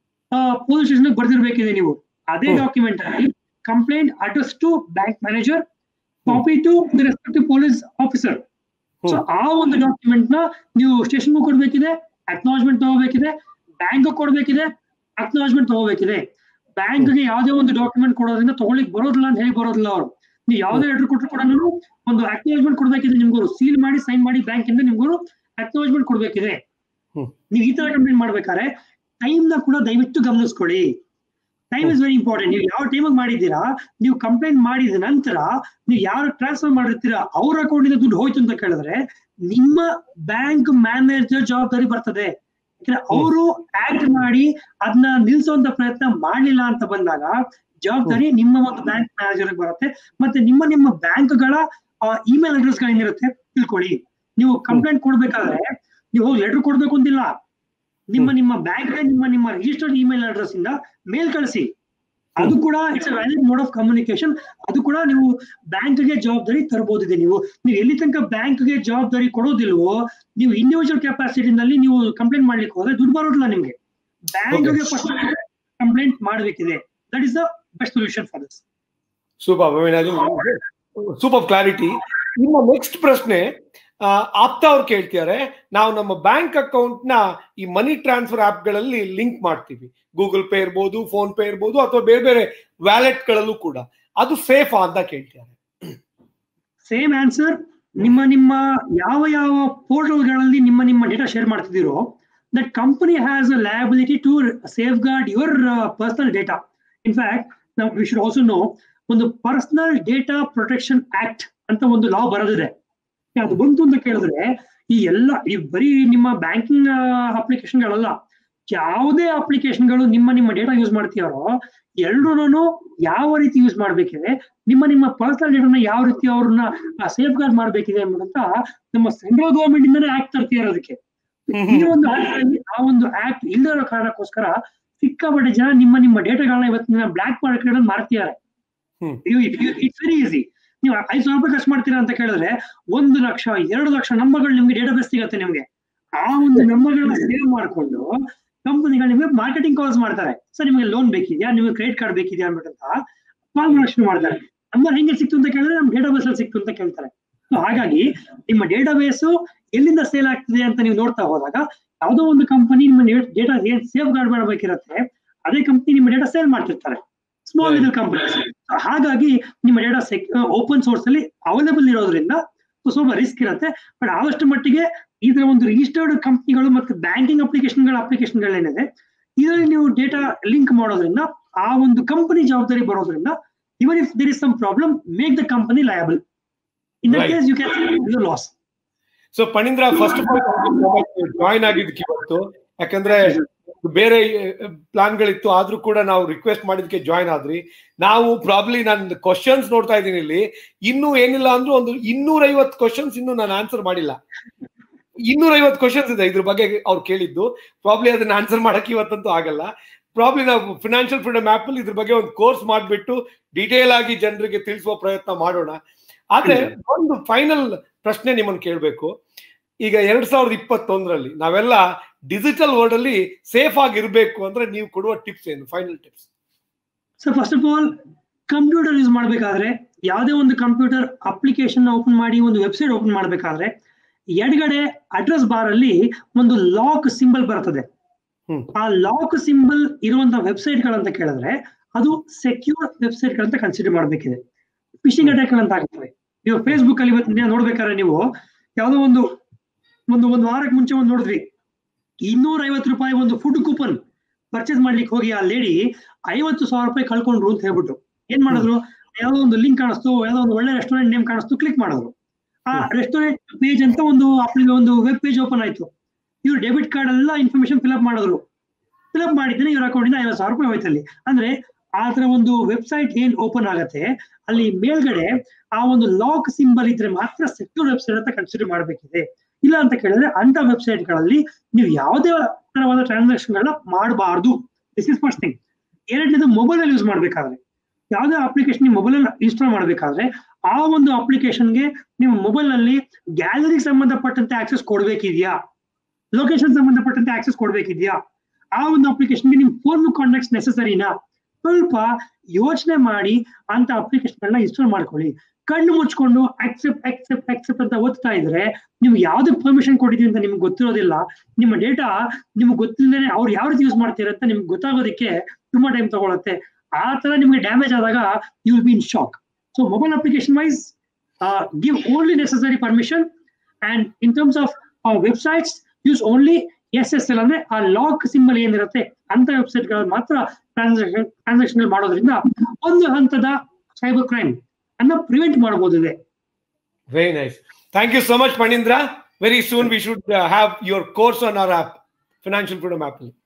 ಪೊಲೀಸ್ ಸ್ಟೇಷನ್ ಬರ್ದಿರ್ಬೇಕಿದೆ ನೀವು ಅದೇ ಡಾಕ್ಯುಮೆಂಟ್ ಅಲ್ಲಿ complaint address to bank manager copy to the respective police officer so ಆ ಒಂದು ಡಾಕ್ಯುಮೆಂಟ್ ನ ನೀವು ಸ್ಟೇಷನ್ಗೂ ಕೊಡ್ಬೇಕಿದೆ ಅಕ್ನಾಲಜ್ಮೆಂಟ್ ತಗೋಬೇಕಿದೆ ಬ್ಯಾಂಕ್ ಕೊಡ್ಬೇಕಿದೆ ಅಕ್ನಾಲಜ್ಮೆಂಟ್ ತಗೋಬೇಕಿದೆ ಬ್ಯಾಂಕ್ಗೆ ಯಾವುದೇ ಒಂದು ಡಾಕ್ಯುಮೆಂಟ್ ಕೊಡೋದ್ರಿಂದ ತಗೊಳ್ಳಿಕ್ ಬರೋದಿಲ್ಲ ಅಂತ ಹೇಳಿ ಬರೋದಿಲ್ಲ ಅವರು ನೀವು ಯಾವುದೇ ಲೆಟರ್ ಕೊಟ್ಟರು ಕೂಡ ಒಂದು ಅಕ್ನಾಲಜ್ಮೆಂಟ್ ಕೊಡ್ಬೇಕಿದೆ ನಿಮ್ಗೂ ಸೀಲ್ ಮಾಡಿ ಸೈನ್ ಮಾಡಿ ಬ್ಯಾಂಕ್ ಇಂದ ನಿಮ್ಗೂ ಅಕ್ನಾಲಜ್ಮೆಂಟ್ ಕೊಡ್ಬೇಕಿದೆ ನೀವು ಈ ತರ ಕಂಪ್ಲೇಂಟ್ ಮಾಡ್ಬೇಕಾದ್ರೆ ಟೈಮ್ ನ ಕೂಡ ದಯವಿಟ್ಟು ಗಮನಿಸ್ಕೊಳ್ಳಿ ಟೈಮ್ ಇಸ್ ವೆರಿ ಇಂಪಾರ್ಟೆಂಟ್ ನೀವು ಯಾವ ಟೈಮಿಗೆ ಮಾಡಿದ್ದೀರಾ ನೀವು ಕಂಪ್ಲೇಂಟ್ ಮಾಡಿದ ನಂತರ ನೀವು ಯಾರು ಟ್ರಾನ್ಸ್ಫರ್ ಮಾಡಿರ್ತೀರಾ ಅವ್ರ ಅಕೌಂಟ್ ಇಂದ ದುಡ್ಡು ಹೋಯ್ತು ಅಂತ ಕೇಳಿದ್ರೆ ನಿಮ್ಮ ಬ್ಯಾಂಕ್ ಮ್ಯಾನೇಜರ್ ಜವಾಬ್ದಾರಿ ಬರ್ತದೆ ಯಾಕಂದ್ರೆ ಅವರು ಆಕ್ಟ್ ಮಾಡಿ ಅದನ್ನ ನಿಲ್ಸುವಂತ ಪ್ರಯತ್ನ ಮಾಡ್ಲಿಲ್ಲ ಅಂತ ಬಂದಾಗ ಜವಾಬ್ದಾರಿ ನಿಮ್ಮ ಒಂದು ಬ್ಯಾಂಕ್ ಮ್ಯಾನೇಜರ್ ಬರುತ್ತೆ ಮತ್ತೆ ನಿಮ್ಮ ನಿಮ್ಮ ಬ್ಯಾಂಕ್ಗಳ ಇಮೇಲ್ ಅಡ್ರೆಸ್ ಗಳೇನಿರುತ್ತೆ ತಿಳ್ಕೊಳ್ಳಿ ನೀವು ಕಂಪ್ಲೇಂಟ್ ಕೊಡ್ಬೇಕಾದ್ರೆ ನೀವು ಹೋಗಿ ಲೆಟರ್ ಕೊಡ್ಬೇಕು ಅಂತಿಲ್ಲ ನಿಮ್ಮ ನಿಮ್ಮ ಬ್ಯಾಂಕ್ ನಿಮ್ಮ ನಿಮ್ಮ ರಿಜಿಸ್ಟರ್ಡ್ ಇಮೇಲ್ ಅಡ್ರೆಸ್ ಇಂದ ಮೇಲ್ ಕಳಿಸಿ ಅದು ಕೂಡ it's valid mode of communication ಅದು ಕೂಡ ನೀವು ಬ್ಯಾಂಕ್ಗೆ ಜವಾಬ್ದಾರಿ ತರಬಹುದಿದೆ ನೀವು ನೀವು ಎಲ್ಲಿ ತನಕ ಬ್ಯಾಂಕ್ಗೆ ಜವಾಬ್ದಾರಿ ಕೊಡೋದಿಲ್ವೋ ನೀವು ಇಂಡಿವಿಜುವಲ್ ಕೆಪಾಸಿಟಿನಲ್ಲಿ ನೀವು ಕಂಪ್ಲೇಂಟ್ ಮಾಡ್ಲಿಕ್ಕೆ ಹೋದ್ರೆ ದುಡ್ಡು ಬರೋದಿಲ್ಲ ನಿಮ್ಗೆ ಬ್ಯಾಂಕ್ಗೆ ಫಸ್ಟ್ ಕಂಪ್ಲೇಂಟ್ ಮಾಡಬೇಕಿದೆ that is the best solution for this super super clarity ನಿಮ್ಮ ನೆಕ್ಸ್ಟ್ ಪ್ರಶ್ನೆ ಆಪ್ತಾ ಅವ್ರು ಕೇಳ್ತಿದ್ದಾರೆ ನಾವು ನಮ್ಮ ಬ್ಯಾಂಕ್ ಅಕೌಂಟ್ ನ ಈ ಮನಿ ಟ್ರಾನ್ಸ್ಫರ್ ಆಪ್ ಗಳಲ್ಲಿ ಲಿಂಕ್ ಮಾಡ್ತೀವಿ ಗೂಗಲ್ ಪೇ ಇರ್ಬೋದು ಫೋನ್ ಪೇ ಇರ್ಬೋದು ಅಥವಾ ಬೇರೆ ಬೇರೆ ವ್ಯಾಲೆಟ್ ಗಳಲ್ಲೂ ಕೂಡ ಅದು ಸೇಫ್ ಅಂತ ಕೇಳ್ತಿದ್ದಾರೆ ಸೇಮ್ ಆನ್ಸರ್ ನಿಮ್ಮ ನಿಮ್ಮ ಯಾವ ಯಾವ ಪೋರ್ಟಲ್ಗಳಲ್ಲಿ ನಿಮ್ಮ ನಿಮ್ಮ ಡೇಟಾ ಶೇರ್ ಮಾಡ್ತಿದ್ದೀರೋ that company has a liability to safeguard your personal data in fact ನಾವು ವಿ ಶುಡ್ ಆಲ್ಸೋ ನೋ ಒಂದು ಪರ್ಸನಲ್ ಡೇಟಾ ಪ್ರೊಟೆಕ್ಷನ್ ಆಕ್ಟ್ ಅಂತ ಒಂದು ಲಾ ಬರೋದಿದೆ ಅದು ಬಂತು ಅಂತ ಕೇಳಿದ್ರೆ ಈ ಎಲ್ಲ ಈ ಬರೀ ನಿಮ್ಮ ಬ್ಯಾಂಕಿಂಗ್ ಅಪ್ಲಿಕೇಶನ್ಗಳಲ್ಲ ಯಾವುದೇ ಅಪ್ಲಿಕೇಶನ್ಗಳು ನಿಮ್ಮ ನಿಮ್ಮ ಡೇಟಾ ಯೂಸ್ ಮಾಡ್ತೀಯಾರೋ ಎರಡೂನು ಯಾವ ರೀತಿ ಯೂಸ್ ಮಾಡ್ಬೇಕಿದೆ ನಿಮ್ಮ ನಿಮ್ಮ ಪರ್ಸನಲ್ ಡೇಟಾನ ಯಾವ ರೀತಿ ಅವ್ರನ್ನ ಸೇಫ್ ಗಾರ್ಡ್ ಮಾಡ್ಬೇಕಿದೆ ಅನ್ನೋದಂತ ನಮ್ಮ ಸೆಂಟ್ರಲ್ ಗವರ್ಮೆಂಟ್ ಇಂದಾನೆ ಆಕ್ಟ್ ತರ್ತಿದ್ದಾರೆ ಅದಕ್ಕೆ ಈ ಒಂದು act ಅಲ್ಲಿ ಆ ಒಂದು ಆಕ್ಟ್ ಇಲ್ಲದಿರೋ ಕಾರಣಕ್ಕೋಸ್ಕರ ಸಿಕ್ಕಾಪಟ್ಟೆ ಜನ ನಿಮ್ಮ ನಿಮ್ಮ ಡೇಟಾಗಳನ್ನ ಇವತ್ತಿನ ಬ್ಲಾಕ್ ಮಾರ್ಕೆಟ್ ಮಾರ್ತಿದ್ದಾರೆ ಹ್ಮ್. ಇಟ್ಸ್ ವೆರಿ ಈಸಿ ನೀವು ಐದು ಸಾವಿರ ರೂಪಾಯಿ ಖರ್ಚು ಮಾಡ್ತೀರಾ ಅಂತ ಕೇಳಿದ್ರೆ ಒಂದು ಲಕ್ಷ ಎರಡು ಲಕ್ಷ ನಂಬರ್ಗಳು ನಿಮ್ಗೆ ಡೇಟಾಬೇಸ್ ಸಿಗತ್ತೆ ನಿಮ್ಗೆ ಆ ಒಂದು ನಂಬರ್ಗಳನ್ನ ಸೇವ್ ಮಾಡ್ಕೊಂಡು ಕಂಪನಿಗಳು ನಿಮಗೆ ಮಾರ್ಕೆಟಿಂಗ್ ಕಾಲ್ಸ್ ಮಾಡ್ತಾರೆ ಸರ್ ನಿಮಗೆ ಲೋನ್ ಬೇಕಿದ್ಯಾ ನಿಮಗೆ ಕ್ರೆಡಿಟ್ ಕಾರ್ಡ್ ಬೇಕಿದ್ಯಾ ಅಂದ್ಬಿಟ್ಟಂತ ಕಾಲ್ ಮಾಡಕ್ ಶುರು ಮಾಡ್ತಾರೆ ನಂಬರ್ ಹೆಂಗೆ ಸಿಕ್ತು ಅಂತ ಕೇಳಿದ್ರೆ ನಮ್ ಡೇಟಾಬೇಸ್ ಅಲ್ಲಿ ಸಿಕ್ತು ಅಂತ ಕೇಳ್ತಾರೆ So ಹಾಗಾಗಿ ನಿಮ್ಮ ಡೇಟಾಬೇಸ್ ಎಲ್ಲಿಂದ ಸೇಲ್ ಆಗ್ತಿದೆ ಅಂತ ನೀವು ನೋಡ್ತಾ ಹೋದಾಗ ಯಾವುದೋ ಒಂದು ಕಂಪನಿ ನಿಮ್ಮ ಡೇಟಾ ಏನ್ ಸೇಫ್ ಗಾರ್ಡ್ ಮಾಡಬೇಕಿರತ್ತೆ ಅದೇ ಕಂಪನಿ ನಿಮ್ಮ ಡೇಟಾ ಸೇಲ್ ಮಾಡ್ತಿರ್ತಾರೆ ಸ್ಮಾಲ್ ಲಿಟಲ್ ಕಂಪನೀಸ್ ಹಾಗಾಗಿ ನಿಮ್ಮ ಡೇಟಾ ಓಪನ್ ಸೋರ್ಸ್ ಅಲ್ಲಿ ಅವೈಲೇಬಲ್ ಇರೋದ್ರಿಂದ ಸ್ವಲ್ಪ ರಿಸ್ಕ್ ಇರುತ್ತೆ ಬಟ್ ಆದಷ್ಟು ಮಟ್ಟಿಗೆ ಇದರ ಒಂದು ರಿಜಿಸ್ಟರ್ಡ್ ಕಂಪ್ನಿಗಳು ಮತ್ತು ಬ್ಯಾಂಕಿಂಗ್ ಅಪ್ಲಿಕೇಶನ್ಗಳ ಅಪ್ಲಿಕೇಶನ್ಗಳೇನಿದೆ ಇದರಲ್ಲಿ ನೀವು ಡೇಟಾ ಲಿಂಕ್ ಮಾಡೋದ್ರಿಂದ ಆ ಒಂದು ಕಂಪನಿ ಜವಾಬ್ದಾರಿ ಬರೋದ್ರಿಂದ even if there is some problem make the company liable in that Right. Case you can lose so Phanindra first of all join ಆಗಿದ್ದಕ್ಕೆ ಇವತ್ತು ಯಾಕಂದ್ರೆ ಬೇರೆ ಪ್ಲಾನ್ಗಳಿತ್ತು ಆದ್ರೂ ಕೂಡ ನಾವು ರಿಕ್ವೆಸ್ಟ್ ಮಾಡಿದಕ್ಕೆ ಜಾಯಿನ್ ಆದ್ರಿ ನಾವು ಪ್ರಾಬ್ಲಿ ನಾನು ಕ್ವಶನ್ಸ್ ನೋಡ್ತಾ ಇದ್ದೀನಿ ಇಲ್ಲಿ ಇನ್ನೂ ಏನಿಲ್ಲ ಅಂದ್ರೂ ಒಂದು ಇನ್ನೂರ ಐವತ್ತು ಕ್ವಶನ್ಸ್ ಇನ್ನು ನಾನು ಆನ್ಸರ್ ಮಾಡಿಲ್ಲ ಇನ್ನೂರ ಐವತ್ತು ಕ್ವಶನ್ಸ್ ಇದೆ ಇದ್ರ ಬಗ್ಗೆ ಅವ್ರು ಕೇಳಿದ್ದು ಪ್ರಾಬ್ಲಿ ಅದನ್ನ ಆನ್ಸರ್ ಮಾಡಕ್ಕೆ ಇವತ್ತಂತೂ ಆಗಲ್ಲ ಪ್ರಾಬ್ಲಿ ನಾವು ಫಿನಾನ್ಷಿಯಲ್ ಫ್ರೀಡಮ್ ಆಪ್ ಅಲ್ಲಿ ಇದ್ರ ಬಗ್ಗೆ ಒಂದು ಕೋರ್ಸ್ ಮಾಡಿಬಿಟ್ಟು ಡೀಟೇಲ್ ಆಗಿ ಜನರಿಗೆ ತಿಳಿಸುವ ಪ್ರಯತ್ನ ಮಾಡೋಣ ಆದ್ರೆ ಒಂದು ಫೈನಲ್ ಪ್ರಶ್ನೆ ನಿಮ್ಮನ್ನು ಕೇಳಬೇಕು ಈಗ ಎರಡ್ ಸಾವಿರದ ಇಪ್ಪತ್ತೊಂದರಲ್ಲಿ ನಾವೆಲ್ಲ ಡಿಜಿಟಲ್ ವರ್ಲ್ಡ್ ಅಲ್ಲಿ ಸೇಫ್ ಆಗಿರ್ಬೇಕು ಅಂದ್ರೆ ನೀವು ಕೊಡುವ ಟಿಪ್ಸ್ ಏನು final tips so first of all computer use ಮಾಡಬೇಕಾದ್ರೆ ಯಾವುದೇ ಒಂದು ಕಂಪ್ಯೂಟರ್ ಅಪ್ಲಿಕೇಶನ್ ಓಪನ್ ಮಾಡಿ ಒಂದು ವೆಬ್ಸೈಟ್ ಓಪನ್ ಮಾಡಬೇಕಾದ್ರೆ ಎಡಗಡೆ ಅಡ್ರೆಸ್ ಬಾರ್ ಅಲ್ಲಿ ಒಂದು ಲಾಕ್ ಸಿಂಬಲ್ ಬರ್ತದೆ ಹ್ಮ್. ಆ ಲಾಕ್ ಸಿಂಬಲ್ ಇರುವಂತಹ ವೆಬ್ಸೈಟ್ ಗಳಂತ ಕೇಳಿದ್ರೆ ಅದು ಸೆಕ್ಯೂರ್ ವೆಬ್ಸೈಟ್ ಗಳಂತ ಕನ್ಸಿಡರ್ ಮಾಡಬೇಕಿದೆ ಫಿಶಿಂಗ್ ಅಟ್ಯಾಕ್ ಅಂತ ಆಗ್ತವೆ ನೀವು ಫೇಸ್ಬುಕ್ ಅಲ್ಲಿ ಇವತ್ತು ದಿನ ನೋಡ್ಬೇಕಾದ್ರೆ ನೀವು ಯಾವುದೋ ಒಂದು ಒಂದು ಒಂದು ವಾರಕ್ಕೆ ಮುಂಚೆ ಒಂದು ನೋಡಿದ್ವಿ ಇನ್ನೂರ ಐವತ್ತು ರೂಪಾಯಿ ಒಂದು ಫುಡ್ ಕೂಪನ್ ಪರ್ಚೇಸ್ ಮಾಡ್ಲಿಕ್ಕೆ ಹೋಗಿ ಆ ಲೇಡಿ ಐವತ್ತು ಸಾವಿರ ರೂಪಾಯಿ ಕಳ್ಕೊಂಡ್ರು ಅಂತ ಹೇಳ್ಬಿಟ್ಟು ಏನ್ ಮಾಡಿದ್ರು ಯಾವ್ದೋ ಒಂದು ಲಿಂಕ್ ಕಾಣಿಸ್ತು ಯಾವ್ದೋ ಒಂದು ಒಳ್ಳೆ ರೆಸ್ಟೋರೆಂಟ್ ನೇಮ್ ಕಾಣಿಸ್ತು ಕ್ಲಿಕ್ ಮಾಡಿದ್ರು ಆ ರೆಸ್ಟೋರೆಂಟ್ ಪೇಜ್ ಅಂತ ಒಂದು ಅಪ್ಲಿ- ಒಂದು ವೆಬ್ ಪೇಜ್ ಓಪನ್ ಆಯ್ತು ಇವ್ರು ಡೆಬಿಟ್ ಕಾರ್ಡ್ ಎಲ್ಲ ಇನ್ಫಾರ್ಮೇಶನ್ ಫಿಲ್ಅಪ್ ಮಾಡಿದ್ರು ಫಿಲ್ಅಪ್ ಮಾಡಿದ್ರೆ ಇವ್ರ ಅಕೌಂಟಿಂದ ಐವತ್ತು ಸಾವಿರ ರೂಪಾಯಿ ಹೋಯ್ತಲ್ಲಿ ಅಂದ್ರೆ ಆ ತರ ಒಂದು ವೆಬ್ಸೈಟ್ ಏನ್ ಓಪನ್ ಆಗತ್ತೆ ಅಲ್ಲಿ ಮೇಲ್ಗಡೆ ಆ ಒಂದು ಲಾಕ್ ಸಿಂಬಲ್ ಇದ್ರೆ ಮಾತ್ರ ಸೆಕ್ಯೂರ್ ವೆಬ್ಸೈಟ್ ಅಂತ ಕನ್ಸಿಡರ್ ಮಾಡಬೇಕಿದೆ ಇಲ್ಲ ಅಂತ ಕೇಳಿದ್ರೆ ಅಂತ ವೆಬ್ಸೈಟ್ ಗಳಲ್ಲಿ ನೀವು ಯಾವುದೇ ತರವಾದ ಟ್ರಾನ್ಸಾಕ್ಷನ್ ಗಳನ್ನ ಮಾಡಬಾರ್ದು ದಿಸ್ ಇಸ್ ಫಸ್ಟ್ ಥಿಂಗ್ ಎರಡನೇದು ಮೊಬೈಲ್ ಅಲ್ಲಿ ಯೂಸ್ ಮಾಡ್ಬೇಕಾದ್ರೆ ಯಾವುದೇ ಅಪ್ಲಿಕೇಶನ್ ನೀವು ಮೊಬೈಲ್ ಅಲ್ಲಿ ಇನ್ಸ್ಟಾಲ್ ಮಾಡಬೇಕಾದ್ರೆ ಆ ಒಂದು ಅಪ್ಲಿಕೇಶನ್ಗೆ ನಿಮ್ಮ ಮೊಬೈಲ್ ನಲ್ಲಿ ಗ್ಯಾಲರಿಗೆ ಸಂಬಂಧಪಟ್ಟಂತೆ ಆಕ್ಸೆಸ್ ಕೊಡ್ಬೇಕಿದ್ಯಾ ಲೊಕೇಶನ್ ಸಂಬಂಧಪಟ್ಟಂತೆ ಆಕ್ಸೆಸ್ ಕೊಡ್ಬೇಕಿದ್ಯಾ ಆ ಒಂದು ಅಪ್ಲಿಕೇಶನ್ಗೆ ನಿಮ್ ಫೋನ್ ಕಾಂಟ್ಯಾಕ್ಟ್ಸ್ ನೆಸಸರಿನಾ ಸ್ವಲ್ಪ ಯೋಚನೆ ಮಾಡಿ ಅಂತ ಅಪ್ಲಿಕೇಶನ್ ಗಳನ್ನ ಇನ್ಸ್ಟಾಲ್ ಮಾಡ್ಕೊಳ್ಳಿ ಕಣ್ಣು ಮುಚ್ಕೊಂಡು ಅಕ್ಸೆಪ್ಟ್ ಅಕ್ಸೆಪ್ಟ್ ಅಕ್ಸೆಪ್ಟ್ ಅಂತ ಓದ್ತಾ ಇದ್ರೆ ನೀವು ಯಾವ್ದು ಪರ್ಮಿಷನ್ ಕೊಟ್ಟಿದ್ದೀವಿ ಅಂತ ನಿಮ್ಗೆ ಗೊತ್ತಿರೋದಿಲ್ಲ ನಿಮ್ಮ ಡೇಟಾ ನಿಮ್ಗೆ ಗೊತ್ತಿಲ್ಲದೆ ಅವ್ರು ಯಾವ ರೀತಿ ಯೂಸ್ ಮಾಡ್ತೀರ ಅಂತ ನಿಮ್ಗೆ ಗೊತ್ತಾಗೋದಕ್ಕೆ ತುಂಬಾ ಟೈಮ್ ತಗೊಳುತ್ತೆ ಆ ತರ ನಿಮ್ಗೆ ಡ್ಯಾಮೇಜ್ ಆದಾಗ you will be in shock so mobile application wise give only necessary permission and in terms of websites use only S S L ಅಂದ್ರೆ ಆ ಲಾಕ್ ಸಿಂಬಲ್ ಏನಿರುತ್ತೆ ಅಂತ ವೆಬ್ಸೈಟ್ ಗಳಲ್ಲಿ ಮಾತ್ರ ಟ್ರಾನ್ಸಾಕ್ಷನ್ ಟ್ರಾನ್ಸಾಕ್ಷನ್ ಮಾಡೋದ್ರಿಂದ ಒಂದು ಹಂತದ ಸೈಬರ್ ಕ್ರೈಮ್ ಅನ್ನ ಪ್ರಿವೆಂಟ್ ಮಾಡಬಹುದಿದೆ very nice thank you so much Phanindra very soon we should have your course on our app financial freedom app